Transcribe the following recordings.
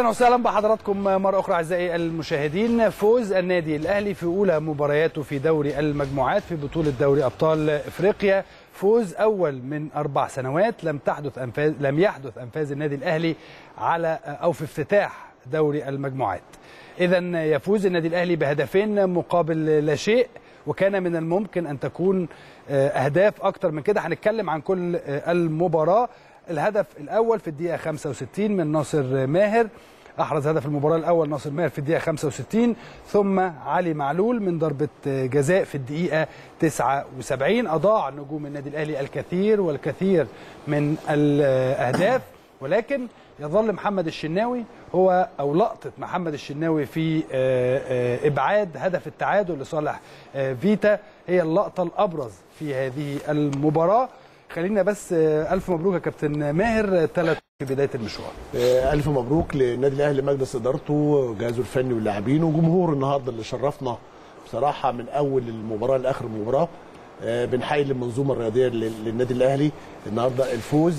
اهلا وسهلا بحضراتكم مره اخرى اعزائي المشاهدين فوز النادي الاهلي في اولى مبارياته في دوري المجموعات في بطوله دوري ابطال افريقيا فوز اول من اربع سنوات لم تحدث انفاذ لم يحدث انفاذ النادي الاهلي على او في افتتاح دوري المجموعات اذا يفوز النادي الاهلي بهدفين مقابل لا شيء وكان من الممكن ان تكون اهداف اكتر من كده هنتكلم عن كل المباراه الهدف الاول في الدقيقه 65 من ناصر ماهر احرز هدف المباراه الاول ناصر ماهر في الدقيقه 65 ثم علي معلول من ضربه جزاء في الدقيقه 79 اضاع نجوم النادي الاهلي الكثير والكثير من الاهداف ولكن يظل محمد الشناوي هو او لقطه محمد الشناوي في ابعاد هدف التعادل لصالح فيتا هي اللقطه الابرز في هذه المباراه خلينا بس الف مبروك يا كابتن ماهر ثلاث في بدايه المشوار الف مبروك للنادي الاهلي مجلس ادارته وجهازه الفني واللاعبين وجمهور النهارده اللي شرفنا بصراحه من اول المباراه لاخر المباراه بنحيي المنظومه الرياضيه للنادي الاهلي النهارده الفوز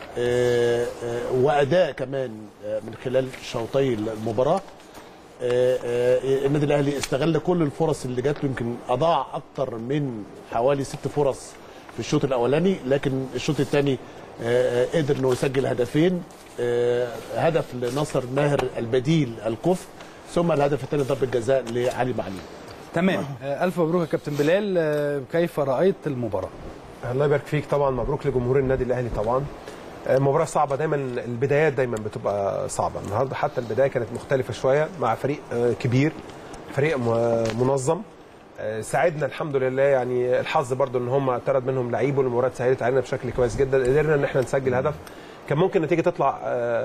واداء كمان من خلال شوطي المباراه النادي الاهلي استغل كل الفرص اللي جات له يمكن اضاع اكتر من حوالي ست فرص في الشوط الاولاني لكن الشوط الثاني قدر انه يسجل هدفين هدف لنصر ماهر البديل الكفء ثم الهدف الثاني ضربه جزاء لعلي معلول تمام الف مبروك يا كابتن بلال كيف رايت المباراه الله يبارك فيك طبعا مبروك لجمهور النادي الاهلي طبعا مباراه صعبه دايما البدايات دايما بتبقى صعبه النهارده حتى البدايه كانت مختلفه شويه مع فريق كبير فريق منظم ساعدنا الحمد لله يعني الحظ برضو ان هم طرد منهم لعيب والمباراه سهلت علينا بشكل كويس جدا قدرنا ان احنا نسجل هدف كان ممكن النتيجه تطلع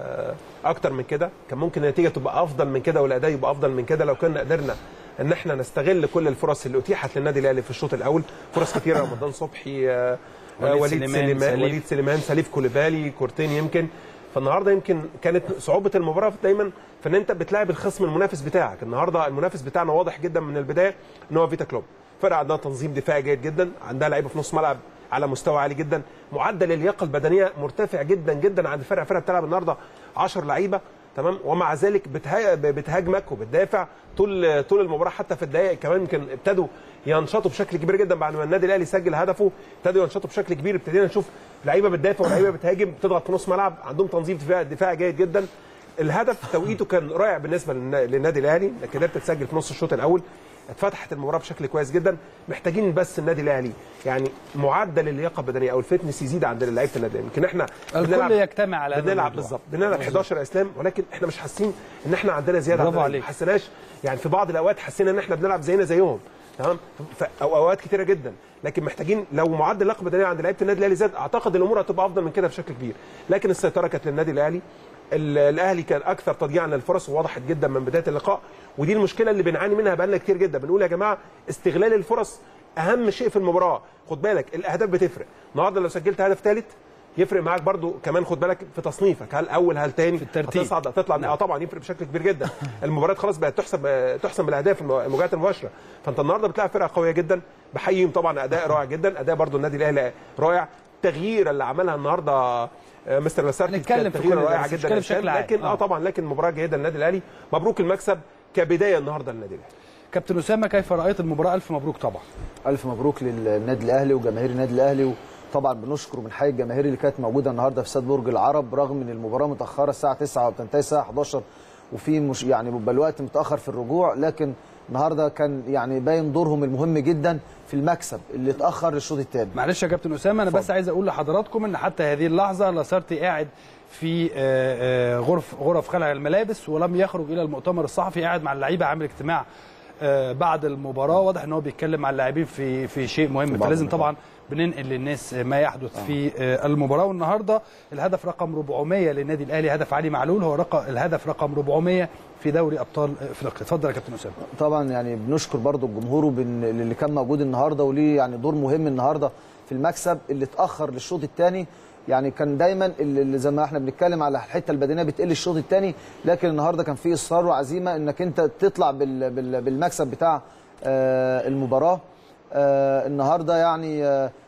اكتر من كده كان ممكن النتيجه تبقى افضل من كده والاداء يبقى افضل من كده لو كنا قدرنا ان احنا نستغل كل الفرص اللي اتيحت للنادي الاهلي في الشوط الاول فرص كثيره رمضان صبحي وليد وليد سليمان، سليمان سليف. وليد سليمان سليف كوليبالي كورتين يمكن فالنهارده يمكن كانت صعوبه المباراه دايما في ان انت بتلاعب الخصم المنافس بتاعك النهارده المنافس بتاعنا واضح جدا من البدايه ان هو فيتا كلوب فرقه عندها تنظيم دفاعي جيد جدا عندها لعيبه في نص ملعب على مستوى عالي جدا معدل اللياقه البدنيه مرتفع جدا جدا عند فرقه فرقه بتلعب النهارده 10 لعيبه تمام ومع ذلك بتها- بتهاجمك وبتدافع طول طول المباراه حتى في الدقائق كمان يمكن ابتدوا ينشطوا بشكل كبير جدا بعد ما النادي الاهلي سجل هدفه ابتدوا ينشطوا بشكل كبير ابتدينا نشوف لعيبه بتدافع ولعيبه بتهاجم بتضغط في نص ملعب عندهم تنظيم دفاع دفاع جيد جدا الهدف توقيته كان رائع بالنسبه للنا- للنادي الاهلي انك قدرت تسجل في نص الشوط الاول اتفتحت المباراه بشكل كويس جدا محتاجين بس النادي الاهلي يعني معدل اللياقه البدنيه او الفتنس يزيد عند لعيبه النادي الأهلي. يمكن احنا الكل يجتمع على هذا بنلعب الموضوع. بالظبط بنلعب 11 اسلام ولكن احنا مش حاسين ان احنا عندنا زياده برافو عندنا. عليك. ما حسيناش يعني في بعض الاوقات حسينا ان احنا بنلعب زينا زيهم تمام ف- او اوقات كتيره جدا لكن محتاجين لو معدل اللياقه البدنيه عند لعيبه النادي الاهلي زاد اعتقد الامور هتبقى افضل من كده بشكل كبير لكن السيطره كانت للنادي الاهلي ال- الاهلي كان اكثر تضييعا للفرص ووضحت جدا من بدايه اللقاء ودي المشكله اللي بنعاني منها بقالنا كتير جدا بنقول يا جماعه استغلال الفرص اهم شيء في المباراه خد بالك الاهداف بتفرق النهارده لو سجلت هدف ثالث يفرق معاك برضو كمان خد بالك في تصنيفك هل اول هل تاني في الترتيب. هتصعد هتطلع اه طبعا يفرق بشكل كبير جدا المباريات خلاص بقت تحسب آه، تحسم بالاهداف الم- المواجهات المباشره فانت النهارده بتلعب فرقه قويه جدا بحييهم طبعا اداء رائع جدا اداء برضو النادي الاهلي رائع التغيير اللي عملها النهارده آه، مستر لاسارتي هنتكلم كانت في تغيير كل ده، رائع بس جدا نتكلم يا بشكل هشام. عام. لكن اه آه. طبعا لكن مباراه جيده للنادي الاهلي مبروك المكسب كبدايه النهارده للنادي الاهلي كابتن اسامه كيف رايت المباراه الف مبروك طبعا الف مبروك للنادي الاهلي وجماهير النادي الاهلي وطبعا بنشكر وبنحيي الجماهير اللي كانت موجوده النهارده في استاد برج العرب رغم ان المباراه متاخره الساعه 9 وبتنتهي الساعه 11 وفي مش يعني بيبقى الوقت متاخر في الرجوع لكن النهارده كان يعني باين دورهم المهم جدا في المكسب اللي اتاخر للشوط الثاني معلش يا كابتن اسامه انا بس عايز اقول لحضراتكم ان حتى هذه اللحظه لاسارتي قاعد في آه، آه، غرف غرف خلع الملابس ولم يخرج الى المؤتمر الصحفي قاعد مع اللعيبه عامل اجتماع آه، بعد المباراه واضح ان هو بيتكلم مع اللاعبين في في شيء مهم بعض فلازم النقاط. طبعا بننقل للناس ما يحدث في آه، المباراه والنهارده الهدف رقم 400 للنادي الاهلي هدف علي معلول هو رقم الهدف رقم 400 في دوري ابطال افريقيا اتفضل يا كابتن اسامه طبعا يعني بنشكر برضو الجمهور وبن... اللي كان موجود النهارده وليه يعني دور مهم النهارده في المكسب اللي اتاخر للشوط الثاني يعني كان دايما اللي اللي زي ما احنا بنتكلم على الحته البدنيه بتقل الشوط الثاني لكن النهارده كان في اصرار وعزيمه انك انت تطلع بال... بال... بالمكسب بتاع آه، المباراه آه، النهارده يعني آه،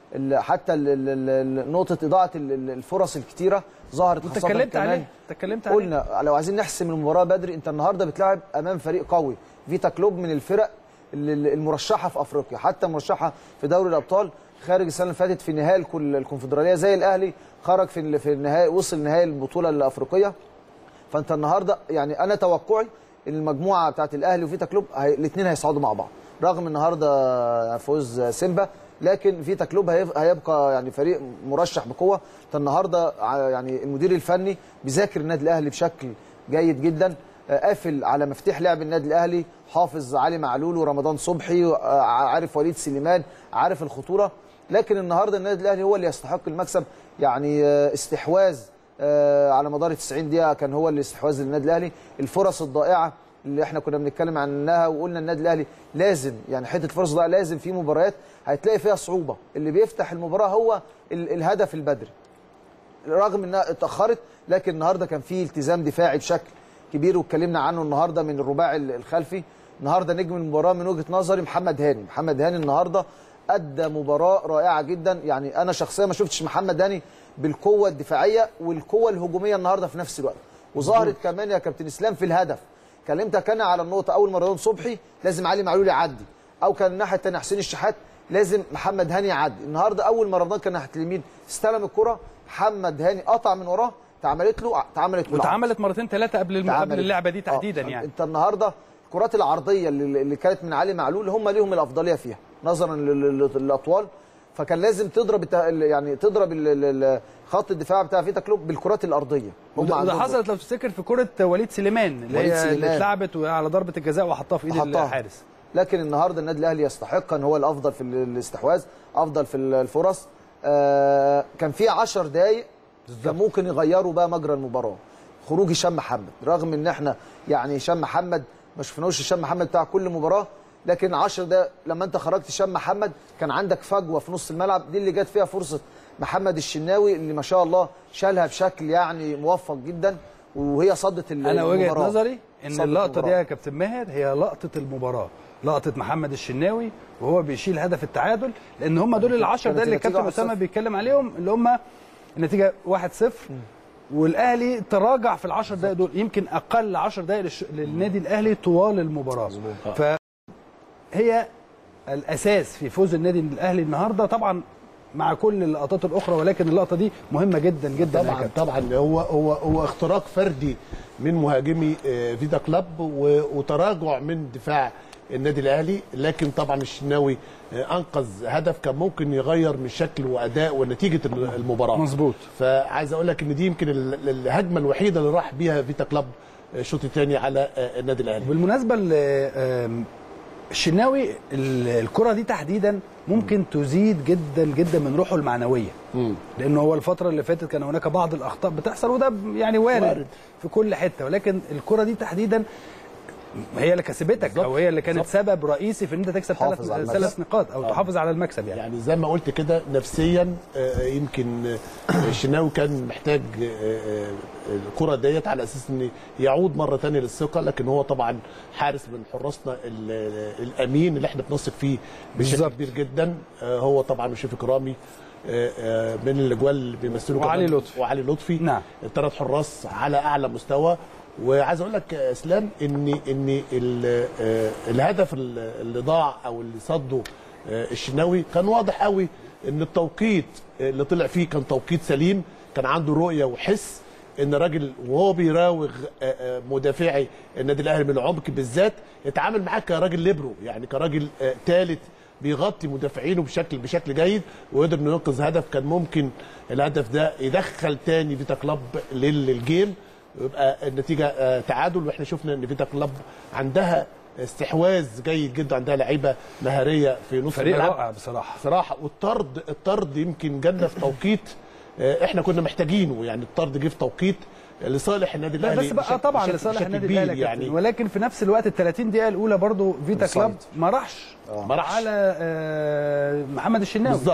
ال- حتى ال- ال- ال- نقطه اضاعه ال- ال- الفرص الكتيره ظهرت انت خاصة اتكلمت كمان عليه انت اتكلمت عليه قلنا لو عايزين نحسم المباراه بدري انت النهارده بتلعب امام فريق قوي فيتا كلوب من الفرق ال- المرشحه في افريقيا حتى مرشحه في دوري الابطال خارج السنه اللي فاتت في نهائي الكل- الكونفدراليه زي الاهلي خرج في ال- في النهائي وصل نهائي البطوله الافريقيه فانت النهارده يعني انا توقعي ان المجموعه بتاعت الاهلي وفيتا كلوب هي الاثنين هيصعدوا مع بعض رغم النهارده فوز سيمبا لكن فيتا كلوب هيف- هيبقى يعني فريق مرشح بقوه انت النهارده ع- يعني المدير الفني بيذاكر النادي الاهلي بشكل جيد جدا آه، قافل على مفتاح لعب النادي الاهلي حافظ علي معلول ورمضان صبحي آه، عارف وليد سليمان عارف الخطوره لكن النهارده النادي الاهلي هو اللي يستحق المكسب يعني آه، استحواذ آه، على مدار 90 دقيقه كان هو الاستحواذ للنادي الاهلي الفرص الضائعه اللي احنا كنا بنتكلم عنها وقلنا النادي الاهلي لازم يعني حته الفرص الضائعه لازم في مباريات هتلاقي فيها صعوبه اللي بيفتح المباراه هو ال- الهدف البدري رغم انها اتاخرت لكن النهارده كان في التزام دفاعي بشكل كبير واتكلمنا عنه النهارده من الرباعي ال- الخلفي النهارده نجم المباراه من وجهه نظري محمد هاني محمد هاني النهارده ادى مباراه رائعه جدا يعني انا شخصيا ما شفتش محمد هاني بالقوه الدفاعيه والقوه الهجوميه النهارده في نفس الوقت وظهرت كمان يا كابتن اسلام في الهدف كلمتك انا على النقطه اول ما رمضان صبحي لازم علي معلول يعدي او كان الناحيه الثانيه حسين الشحات لازم محمد هاني يعدي النهارده اول ما رمضان كان ناحيه اليمين استلم الكره محمد هاني قطع من وراه اتعملت له اتعملت له واتعملت مرتين ثلاثه قبل الم... قبل اللعبه دي تحديدا آه، يعني انت النهارده الكرات العرضيه اللي, اللي كانت من علي معلول هم ليهم الافضليه فيها نظرا لل- لل- للاطوال فكان لازم تضرب الت- يعني تضرب ال- ال- ال- خط الدفاع بتاع فيتا كلوب بالكرات الارضيه هم وده عندهم- حصلت لو تفتكر في كره وليد سليمان اللي وليد هي اللي سليمان. اتلعبت على ضربه الجزاء وحطها في ايد حطها. الحارس لكن النهارده النادي الاهلي يستحق ان هو الافضل في ال- الاستحواذ افضل في ال- الفرص آه كان في 10 دقائق كان ممكن يغيروا بقى مجرى المباراه خروج هشام محمد رغم ان احنا يعني هشام محمد ما شفناهوش هشام محمد بتاع كل مباراه لكن 10 دقائق لما انت خرجت هشام محمد كان عندك فجوه في نص الملعب دي اللي جت فيها فرصه محمد الشناوي اللي ما شاء الله شالها بشكل يعني موفق جدا وهي صدت ال- انا وجهه المباراة. نظري ان صدت اللقطه دي المباراة. يا كابتن ماهر هي لقطه المباراه لقطه محمد الشناوي وهو بيشيل هدف التعادل لان هم دول العشر ده اللي كانت الكابتن النتيجة اسامه 1-0. بيتكلم عليهم اللي هم النتيجه 1-0 والاهلي تراجع في العشر دقائق دول يمكن اقل 10 دقائق للش... للنادي الاهلي طوال المباراه فهي الاساس في فوز النادي الاهلي النهارده طبعا مع كل اللقطات الاخرى ولكن اللقطه دي مهمه جدا جدا يا طبعا كابتن. طبعا هو هو هو اختراق فردي من مهاجمي آه، فيدا كلاب و- وتراجع من دفاع النادي الاهلي لكن طبعا الشناوي آه، انقذ هدف كان ممكن يغير من شكل واداء ونتيجه المباراه مظبوط. فعايز اقول لك ان دي يمكن ال- الهجمه الوحيده اللي راح بيها فيتا كلاب آه، الشوط الثاني على آه، النادي الاهلي بالمناسبه ل- آم، الشناوي ال- الكره دي تحديدا ممكن تزيد جدا جدا من روحه المعنويه لانه هو الفتره اللي فاتت كان هناك بعض الاخطاء بتحصل وده يعني وارد, وارد. وارد. في كل حته ولكن الكره دي تحديدا هي اللي كسبتك او هي اللي كانت بالظبط. سبب رئيسي في ان انت تكسب تحافظ على ثلاث المكسب. ثلاث نقاط او تحافظ على المكسب يعني, يعني زي ما قلت كده نفسيا آه، يمكن آه، الشناوي كان محتاج آه، آه، الكرة ديت على اساس ان يعود مره ثانيه للثقه لكن هو طبعا حارس من حراسنا ال- الامين اللي احنا بنثق فيه بشكل بالظبط. كبير جدا آه، هو طبعا وشيف كرامي آه، آه، من الاجوال اللي بيمثلوا وعلي كمان- لطفي. وعلي لطفي نعم. الثلاث حراس على اعلى مستوى وعايز اقول لك يا اسلام ان ان ال- آه، الهدف ال- اللي ضاع او اللي صده آه، الشناوي كان واضح قوي ان التوقيت اللي طلع فيه كان توقيت سليم كان عنده رؤيه وحس ان راجل وهو بيراوغ آه، آه، مدافعي النادي الاهلي من العمق بالذات اتعامل معاه كراجل ليبرو يعني كراجل ثالث بيغطي مدافعينه بشكل بشكل جيد وقدر انه ينقذ هدف كان ممكن الهدف ده يدخل تاني فيتا كلاب لل- للجيم ويبقى النتيجه آه، تعادل واحنا شفنا ان فيتا كلاب عندها استحواذ جيد جدا عندها لعيبه مهاريه في نص فريق الملعب رائع بصراحه صراحه والطرد الطرد يمكن جالنا في توقيت آه، احنا كنا محتاجينه يعني الطرد جه في توقيت لصالح النادي لا الاهلي بس بقى بشكل- طبعا بشكل- لصالح بشكل النادي كبير الاهلي يا كابتن. يعني ولكن في نفس الوقت ال 30 دقيقه الاولى برضو فيتا انفصلت. كلاب ما راحش ما راحش. على آه، محمد الشناوي بالظبط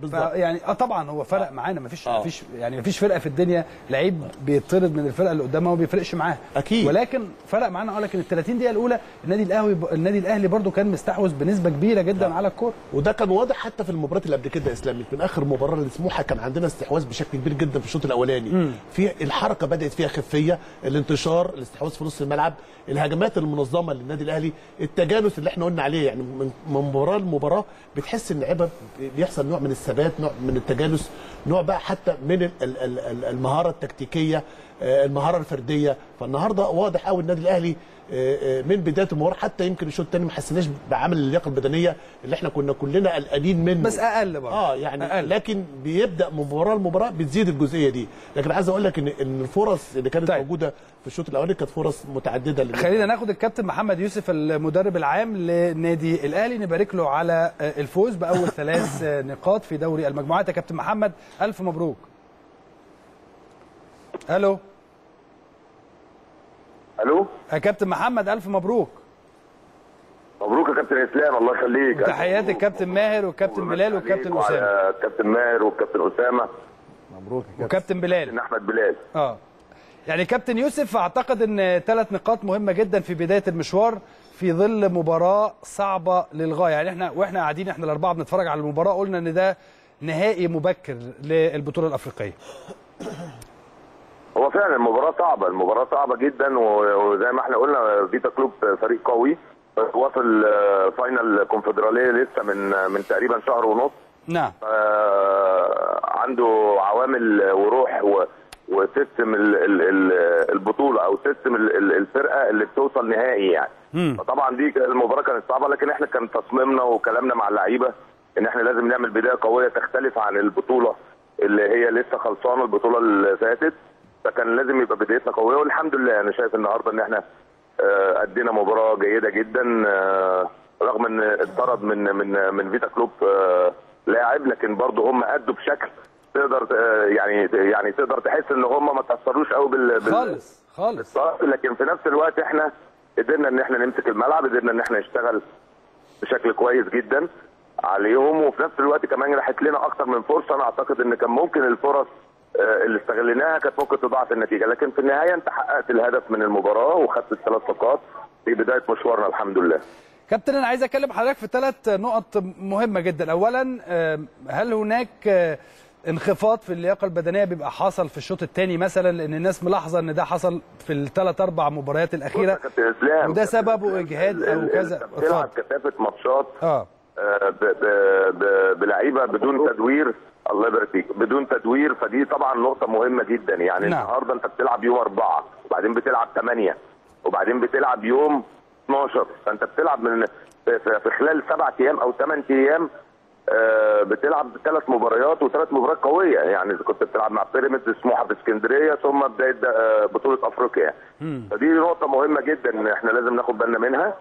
بالظبط. يعني اه طبعا هو فرق معانا مفيش آه. مفيش يعني مفيش فرقه في الدنيا لعيب بيطرد من الفرقه اللي قدامها وما بيفرقش معاها أكيد. ولكن فرق معانا اه لكن ال 30 دقيقه الاولى النادي الاهلي النادي الاهلي برده كان مستحوذ بنسبه كبيره جدا على الكوره وده كان واضح حتى في المباريات اللي قبل كده يا اسلام من اخر مباراه لسموحه كان عندنا استحواذ بشكل كبير جدا في الشوط الاولاني في الحركه بدات فيها خفيه الانتشار الاستحواذ في نص الملعب الهجمات المنظمه للنادي الاهلي التجانس اللي احنا قلنا عليه يعني من من مباراه لمباراه بتحس ان اللعيبه بيحصل نوع من الثبات نوع من التجانس نوع بقى حتى من ال- ال- ال- ال- المهاره التكتيكيه آه، المهاره الفرديه فالنهارده واضح قوي النادي الاهلي آه، آه، من بدايه المباراه حتى يمكن الشوط الثاني ما حسيناش بعمل اللياقه البدنيه اللي احنا كنا كلنا قلقانين منه بس اقل برضه اه يعني أقل. لكن بيبدا من مباراه لمباراه بتزيد الجزئيه دي لكن عايز اقول لك ان ان الفرص اللي كانت طيب. طيب. موجوده في الشوط الاولاني كانت فرص متعدده للنادي خلينا ناخد الكابتن محمد يوسف المدرب العام لنادي الاهلي نبارك له على الفوز باول ثلاث نقاط في دوري المجموعات يا كابتن محمد الف مبروك الو الو يا كابتن محمد الف مبروك مبروك يا كابتن اسلام الله يخليك تحيات الكابتن ماهر والكابتن بلال والكابتن اسامه وعلى الكابتن ماهر والكابتن اسامه مبروك يا كابتن وكابتن بلال كابتن احمد بلال اه يعني كابتن يوسف اعتقد ان ثلاث نقاط مهمه جدا في بدايه المشوار في ظل مباراه صعبه للغايه يعني احنا واحنا قاعدين احنا الاربعه بنتفرج على المباراه قلنا ان ده نهائي مبكر للبطوله الافريقيه هو فعلا المباراه صعبه المباراه صعبه جدا و- وزي ما احنا قلنا فيتا كلوب فريق قوي واصل آه، فاينل كونفدراليه لسه من من تقريبا شهر ونص نعم آه، عنده عوامل وروح و- وسيستم ال- ال- ال- البطوله او سيستم ال- ال- الفرقه اللي بتوصل نهائي يعني فطبعا دي المباراه كانت صعبه لكن احنا كان تصميمنا وكلامنا مع اللعيبه ان احنا لازم نعمل بدايه قويه تختلف عن البطوله اللي هي لسه خلصانه البطوله اللي فاتت فكان لازم يبقى بدايتنا قويه والحمد لله انا شايف النهارده ان احنا آه، ادينا مباراه جيده جدا آه، رغم ان اتطرد من من من فيتا كلوب آه، لاعب لكن برضه هم ادوا بشكل تقدر آه، يعني يعني تقدر تحس ان هم ما تاثروش قوي بال بال- خالص خالص بالظبط لكن في نفس الوقت احنا قدرنا ان احنا نمسك الملعب قدرنا ان احنا نشتغل بشكل كويس جدا عليهم وفي نفس الوقت كمان راحت لنا اكتر من فرصه انا اعتقد ان كان ممكن الفرص آه، اللي استغليناها كانت ممكن تضاعف النتيجه لكن في النهايه انت حققت الهدف من المباراه وخدت الثلاث نقاط في بدايه مشوارنا الحمد لله كابتن انا عايز اكلم حضرتك في ثلاث نقط مهمه جدا اولا آم، هل هناك آه، انخفاض في اللياقه البدنيه بيبقى حصل في الشوط الثاني مثلا لان الناس ملاحظه ان ده حصل في الثلاث اربع مباريات الاخيره بص يا كابتن اسلام وده سببه اجهاد او ال- ال- كذا انت بتلعب اتفضل. كثافه ماتشات اه آه، ب- ب- ب- بلعيبه بدون تدوير الله يبارك فيك بدون تدوير فدي طبعا نقطه مهمه جدا يعني نعم. النهارده انت بتلعب يوم اربعه وبعدين بتلعب ثمانيه وبعدين بتلعب يوم 12 فانت بتلعب من في في- في خلال سبع ايام او ثمان ايام آه، بتلعب ثلاث مباريات وثلاث مباريات قويه يعني إذا كنت بتلعب مع بيراميدز سموحه في اسكندريه ثم بدايه ده- آه، بطوله افريقيا فدي نقطه مهمه جدا احنا لازم ناخد بالنا منها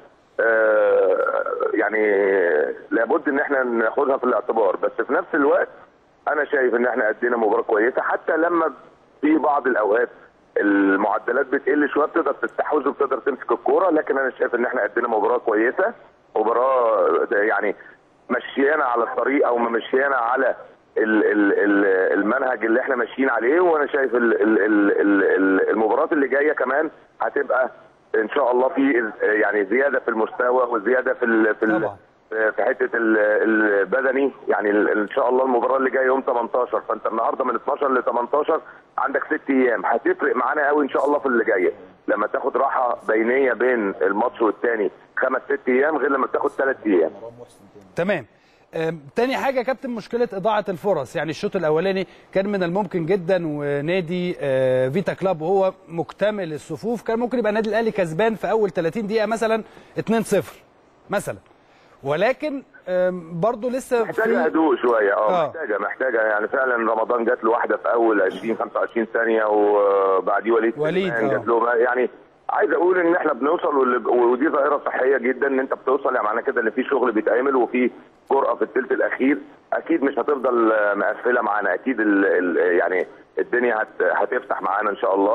آه، يعني لابد ان احنا ناخدها في الاعتبار بس في نفس الوقت انا شايف ان احنا ادينا مباراه كويسه حتى لما في بعض الاوقات المعدلات بتقل شويه بتقدر تستحوذ وبتقدر تمسك الكوره لكن انا شايف ان احنا ادينا مباراه كويسه مباراه يعني مشيانا على الطريق او مشيانا على ال- ال- ال- المنهج اللي احنا ماشيين عليه وانا شايف ال- ال- ال- ال- ال- المباريات اللي جايه كمان هتبقى ان شاء الله في يعني زياده في المستوى وزياده في ال في ال طبعا. في حته ال- البدني يعني ال- ان شاء الله المباراه اللي جايه يوم 18 فانت النهارده من 12 ل 18 عندك ست ايام هتفرق معانا قوي ان شاء الله في اللي جايه لما تاخد راحه بينيه بين الماتش والتاني خمس ست ايام غير لما تاخد ثلاث ايام تمام آم، تاني حاجة يا كابتن مشكلة إضاعة الفرص يعني الشوط الأولاني كان من الممكن جدا ونادي آه، فيتا كلاب وهو مكتمل الصفوف كان ممكن يبقى النادي الأهلي كسبان في أول 30 دقيقة مثلا 2-0 مثلا ولكن آم، برضو لسه محتاجه في هدوء شويه اه آه. محتاجه محتاجه يعني فعلا رمضان جات له واحده في اول 20 25 ثانيه وبعديه وليد وليد، سليمان آه. جات له يعني عايز اقول ان احنا بنوصل واللي- ودي ظاهره صحيه جدا ان انت بتوصل يعني معناه كده ان في شغل بيتعمل وفي جرأه في الثلث الاخير اكيد مش هتفضل آه، مقفله معانا اكيد ال ال يعني الدنيا هت هتفتح معانا ان شاء الله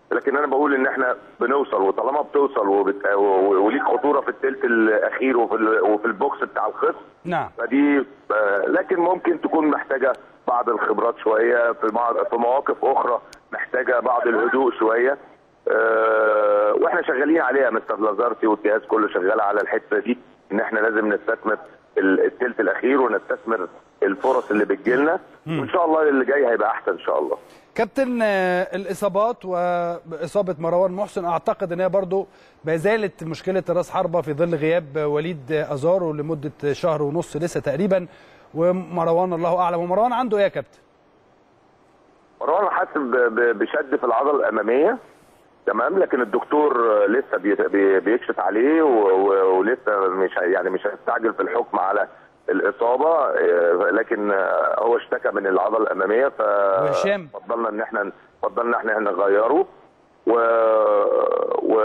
لكن انا بقول ان احنا بنوصل وطالما بتوصل وبت... و- وليك خطوره في الثلث الاخير وفي ال... وفي البوكس بتاع الخصم نعم فدي آه، لكن ممكن تكون محتاجه بعض الخبرات شويه في مع- في مواقف اخرى محتاجه بعض الهدوء شويه آه، واحنا شغالين عليها مستر لازارتي والجهاز كله شغال على الحته دي ان احنا لازم نستثمر ال- الثلث الاخير ونستثمر الفرص اللي بتجيلنا وان شاء الله اللي جاي هيبقى احسن ان شاء الله كابتن آه، الاصابات واصابه مروان محسن اعتقد ان هي برضو ما زالت مشكله راس حربه في ظل غياب وليد ازارو لمده شهر ونص لسه تقريبا ومروان الله اعلم ومروان عنده ايه يا كابتن؟ مروان حاسس ب- ب- بشد في العضله الاماميه تمام لكن الدكتور لسه بي- بي- بيكشف عليه و- و- ولسه مش هي- يعني مش هيستعجل في الحكم على الاصابه آه، لكن آه، هو اشتكى من العضله الاماميه ف وهشام؟ فضلنا ان احنا فضلنا ان احنا نغيره و و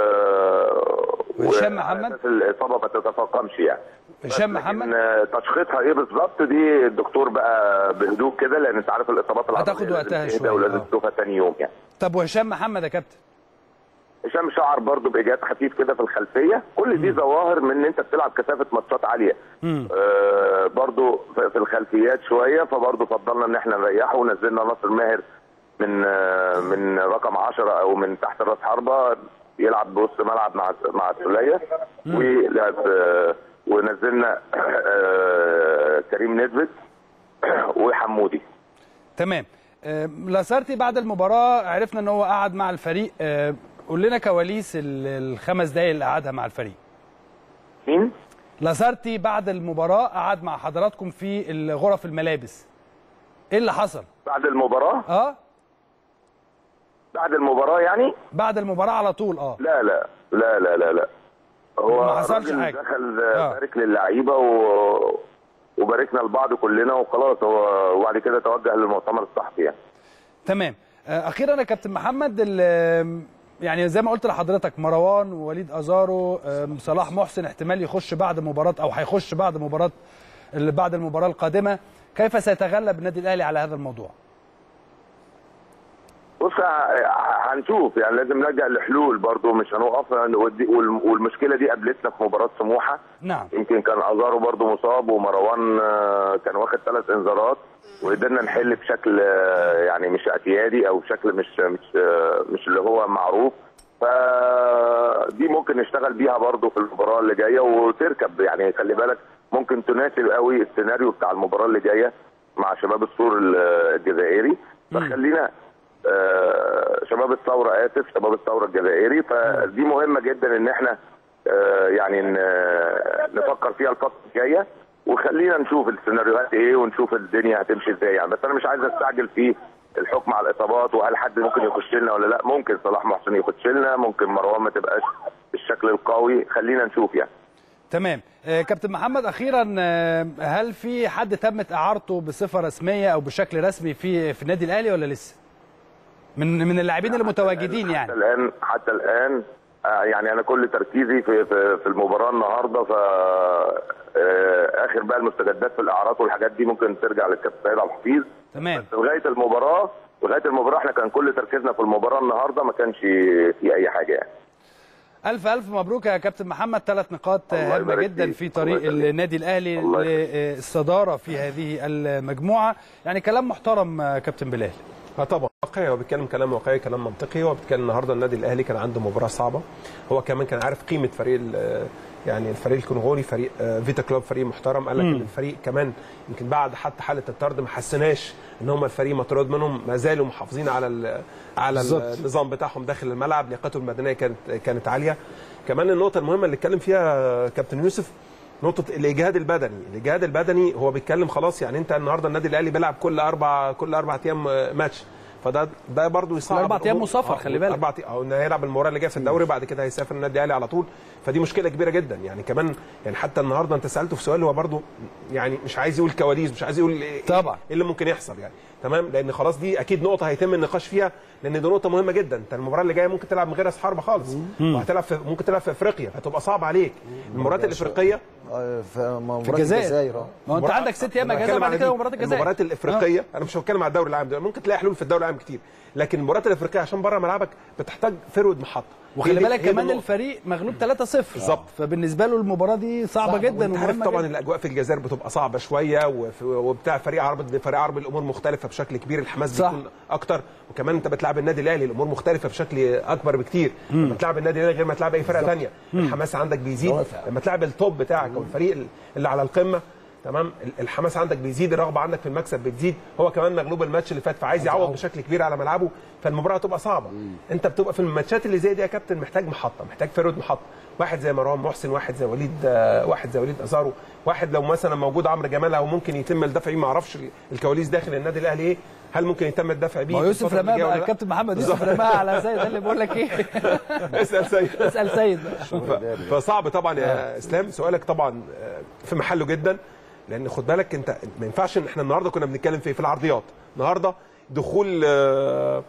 وهشام وعلى محمد؟ أساس الاصابه ما تتفاقمش يعني هشام لكن، محمد آه، تشخيصها ايه بالظبط دي الدكتور بقى بهدوء كده لان انت عارف الاصابات العضليه هتاخد وقتها لازم تهدى شوية، ولازم آه. تشوفها ثاني يوم يعني طب وهشام محمد يا كابتن؟ هشام شعر برضو بايجاد خفيف كده في الخلفيه كل دي ظواهر من ان انت بتلعب كثافه ماتشات عاليه آه برضو في في الخلفيات شويه فبرضو فضلنا ان احنا نريحه ونزلنا ناصر ماهر من آه من رقم 10 او من تحت راس حربه يلعب بوسط ملعب مع مع السوليه ولعب آه ونزلنا آه كريم ندفد وحمودي تمام آه، لاسارتي بعد المباراه عرفنا ان هو قعد مع الفريق آه، قول لنا كواليس ال- الخمس دقايق اللي قعدها مع الفريق مين؟ لاسارتي بعد المباراه قعد مع حضراتكم في غرف الملابس ايه اللي حصل بعد المباراه اه بعد المباراه يعني بعد المباراه على طول اه لا لا لا لا لا لا هو ما حصلش الراجل حاجة. دخل آه. بارك للعيبه و... وباركنا لبعض كلنا وخلاص هو وبعد كده توجه للمؤتمر الصحفي يعني تمام آه، اخيرا يا كابتن محمد ال- يعني زي ما قلت لحضرتك مروان ووليد ازارو آم، صلاح محسن احتمال يخش بعد مباراه او هيخش بعد مباراه اللي بعد المباراه القادمه كيف سيتغلب النادي الاهلي على هذا الموضوع بص ه- هنشوف يعني لازم نلجا لحلول برضو مش هنوقف ودي- والم- والمشكله دي قابلتنا في مباراه سموحه نعم يمكن كان ازارو برضو مصاب ومروان آه، كان واخد ثلاث انذارات وقدرنا نحل بشكل آه، يعني مش اعتيادي او بشكل مش مش آه، مش اللي هو معروف فدي ممكن نشتغل بيها برضو في المباراه اللي جايه وتركب يعني خلي بالك ممكن تناسب قوي السيناريو بتاع المباراه اللي جايه مع شباب السور ال- الجزائري فخلينا آه، شباب الثوره اسف شباب الثوره الجزائري فدي مهمه جدا ان احنا آه، يعني ن- نفكر فيها الفتره الجايه وخلينا نشوف السيناريوهات ايه ونشوف الدنيا هتمشي ازاي يعني بس انا مش عايز استعجل في الحكم على الاصابات وهل حد ممكن يخش لنا ولا لا ممكن صلاح محسن يخش لنا ممكن مروان ما تبقاش بالشكل القوي خلينا نشوف يعني تمام آه، كابتن محمد اخيرا آه، هل في حد تمت اعارته بصفه رسميه او بشكل رسمي في في النادي الاهلي ولا لسه من من اللاعبين اللي متواجدين حتى يعني الان حتى الان آه، يعني انا كل تركيزي في في, في المباراه النهارده ف آه، اخر بقى المستجدات في الاعراض والحاجات دي ممكن ترجع للكابتن سيد عبد الحفيظ تمام لغايه المباراه لغايه المباراه احنا كان كل تركيزنا في المباراه النهارده ما كانش في اي حاجه يعني الف الف مبروك يا كابتن محمد ثلاث نقاط الله هامه يبارك جدا فيك. في طريق الله يخليك. النادي الاهلي الله يخليك. للصداره في هذه المجموعه يعني كلام محترم آه، كابتن بلال اه طبعا واقعي هو بيتكلم كلام واقعي كلام منطقي هو بيتكلم النهارده النادي الاهلي كان عنده مباراه صعبه هو كمان كان عارف قيمه فريق ال- يعني الفريق الكونغولي فريق آه، فيتا كلوب فريق محترم قال لك ان الفريق كمان يمكن بعد حتى حاله الطرد ما حسناش ان هم الفريق مطرود منهم ما زالوا محافظين على ال على بالظبط. النظام بتاعهم داخل الملعب لياقتهم المدنيه كانت كانت عاليه كمان النقطه المهمه اللي اتكلم فيها كابتن يوسف نقطة الإجهاد البدني، الإجهاد البدني هو بيتكلم خلاص يعني أنت النهارده النادي الأهلي بيلعب كل أربع كل أربع أيام آه، ماتش فده ده برضه يصعب أربع أيام الأمور. مسافر، آه، خلي بالك. أربع أو إنه هيلعب المباراة اللي جاية في الدوري بعد كده هيسافر النادي الأهلي على طول فدي مشكلة كبيرة جدا يعني كمان يعني حتى النهارده أنت سألته في سؤال هو برضه يعني مش عايز يقول كواليس مش عايز يقول إيه طبعا. ايه اللي ممكن يحصل يعني تمام لان خلاص دي اكيد نقطه هيتم النقاش فيها لان دي نقطه مهمه جدا انت المباراه اللي جايه ممكن تلعب من غير راس حربه خالص وهتلعب في ممكن تلعب في افريقيا هتبقى صعب عليك المباريات الافريقيه آه، في مباراة في الجزائر. الجزائر آه. ما هو انت مباراة- عندك ست ايام أنا اجازه بتكلم بعد على كده دي. مباراه الجزائر المباريات الافريقيه انا مش بتكلم على الدوري العام ده ممكن تلاقي حلول في الدوري العام مطاعم كتير لكن المباريات الافريقيه عشان بره ملعبك بتحتاج فرود محطه وخلي هي دي- بالك هي دي كمان النقطة. الفريق مغلوب 3-0 بالظبط. فبالنسبه له المباراه دي صعبه جدا وانت عارف ومهمه طبعا جدا. الاجواء في الجزائر بتبقى صعبه شويه وف- وبتاع فريق عرب فريق عرب الامور مختلفه بشكل كبير الحماس صح. بيكون اكتر وكمان انت بتلعب النادي الاهلي الامور مختلفه بشكل اكبر بكتير لما تلعب النادي الاهلي غير ما تلعب اي فرقه ثانيه الحماس عندك بيزيد لما تلعب التوب بتاعك او الفريق اللي على القمه تمام ال- الحماس عندك بيزيد الرغبه عندك في المكسب بتزيد هو كمان مغلوب الماتش اللي فات فعايز يعوض بشكل كبير على ملعبه فالمباراه هتبقى صعبه انت بتبقى في الماتشات اللي زي دي يا كابتن محتاج محطه محتاج فرود محطه واحد زي مروان محسن واحد زي وليد آه، واحد زي وليد ازارو واحد لو مثلا موجود عمرو جمال او ممكن يتم الدفع بيه ما اعرفش الكواليس داخل النادي الاهلي ايه هل ممكن يتم الدفع بيه ما هو يوسف الفترة اللي رماها جاية بقى ولا لا؟ الكابتن محمد يوسف رماها على سيد ده اللي بقول لك ايه اسال سيد اسال سيد بقى. ف- فصعب طبعا يا اسلام سؤالك طبعا آه، في محله جدا لان خد بالك انت ما ينفعش ان احنا النهارده كنا بنتكلم في في العرضيات النهارده دخول آه،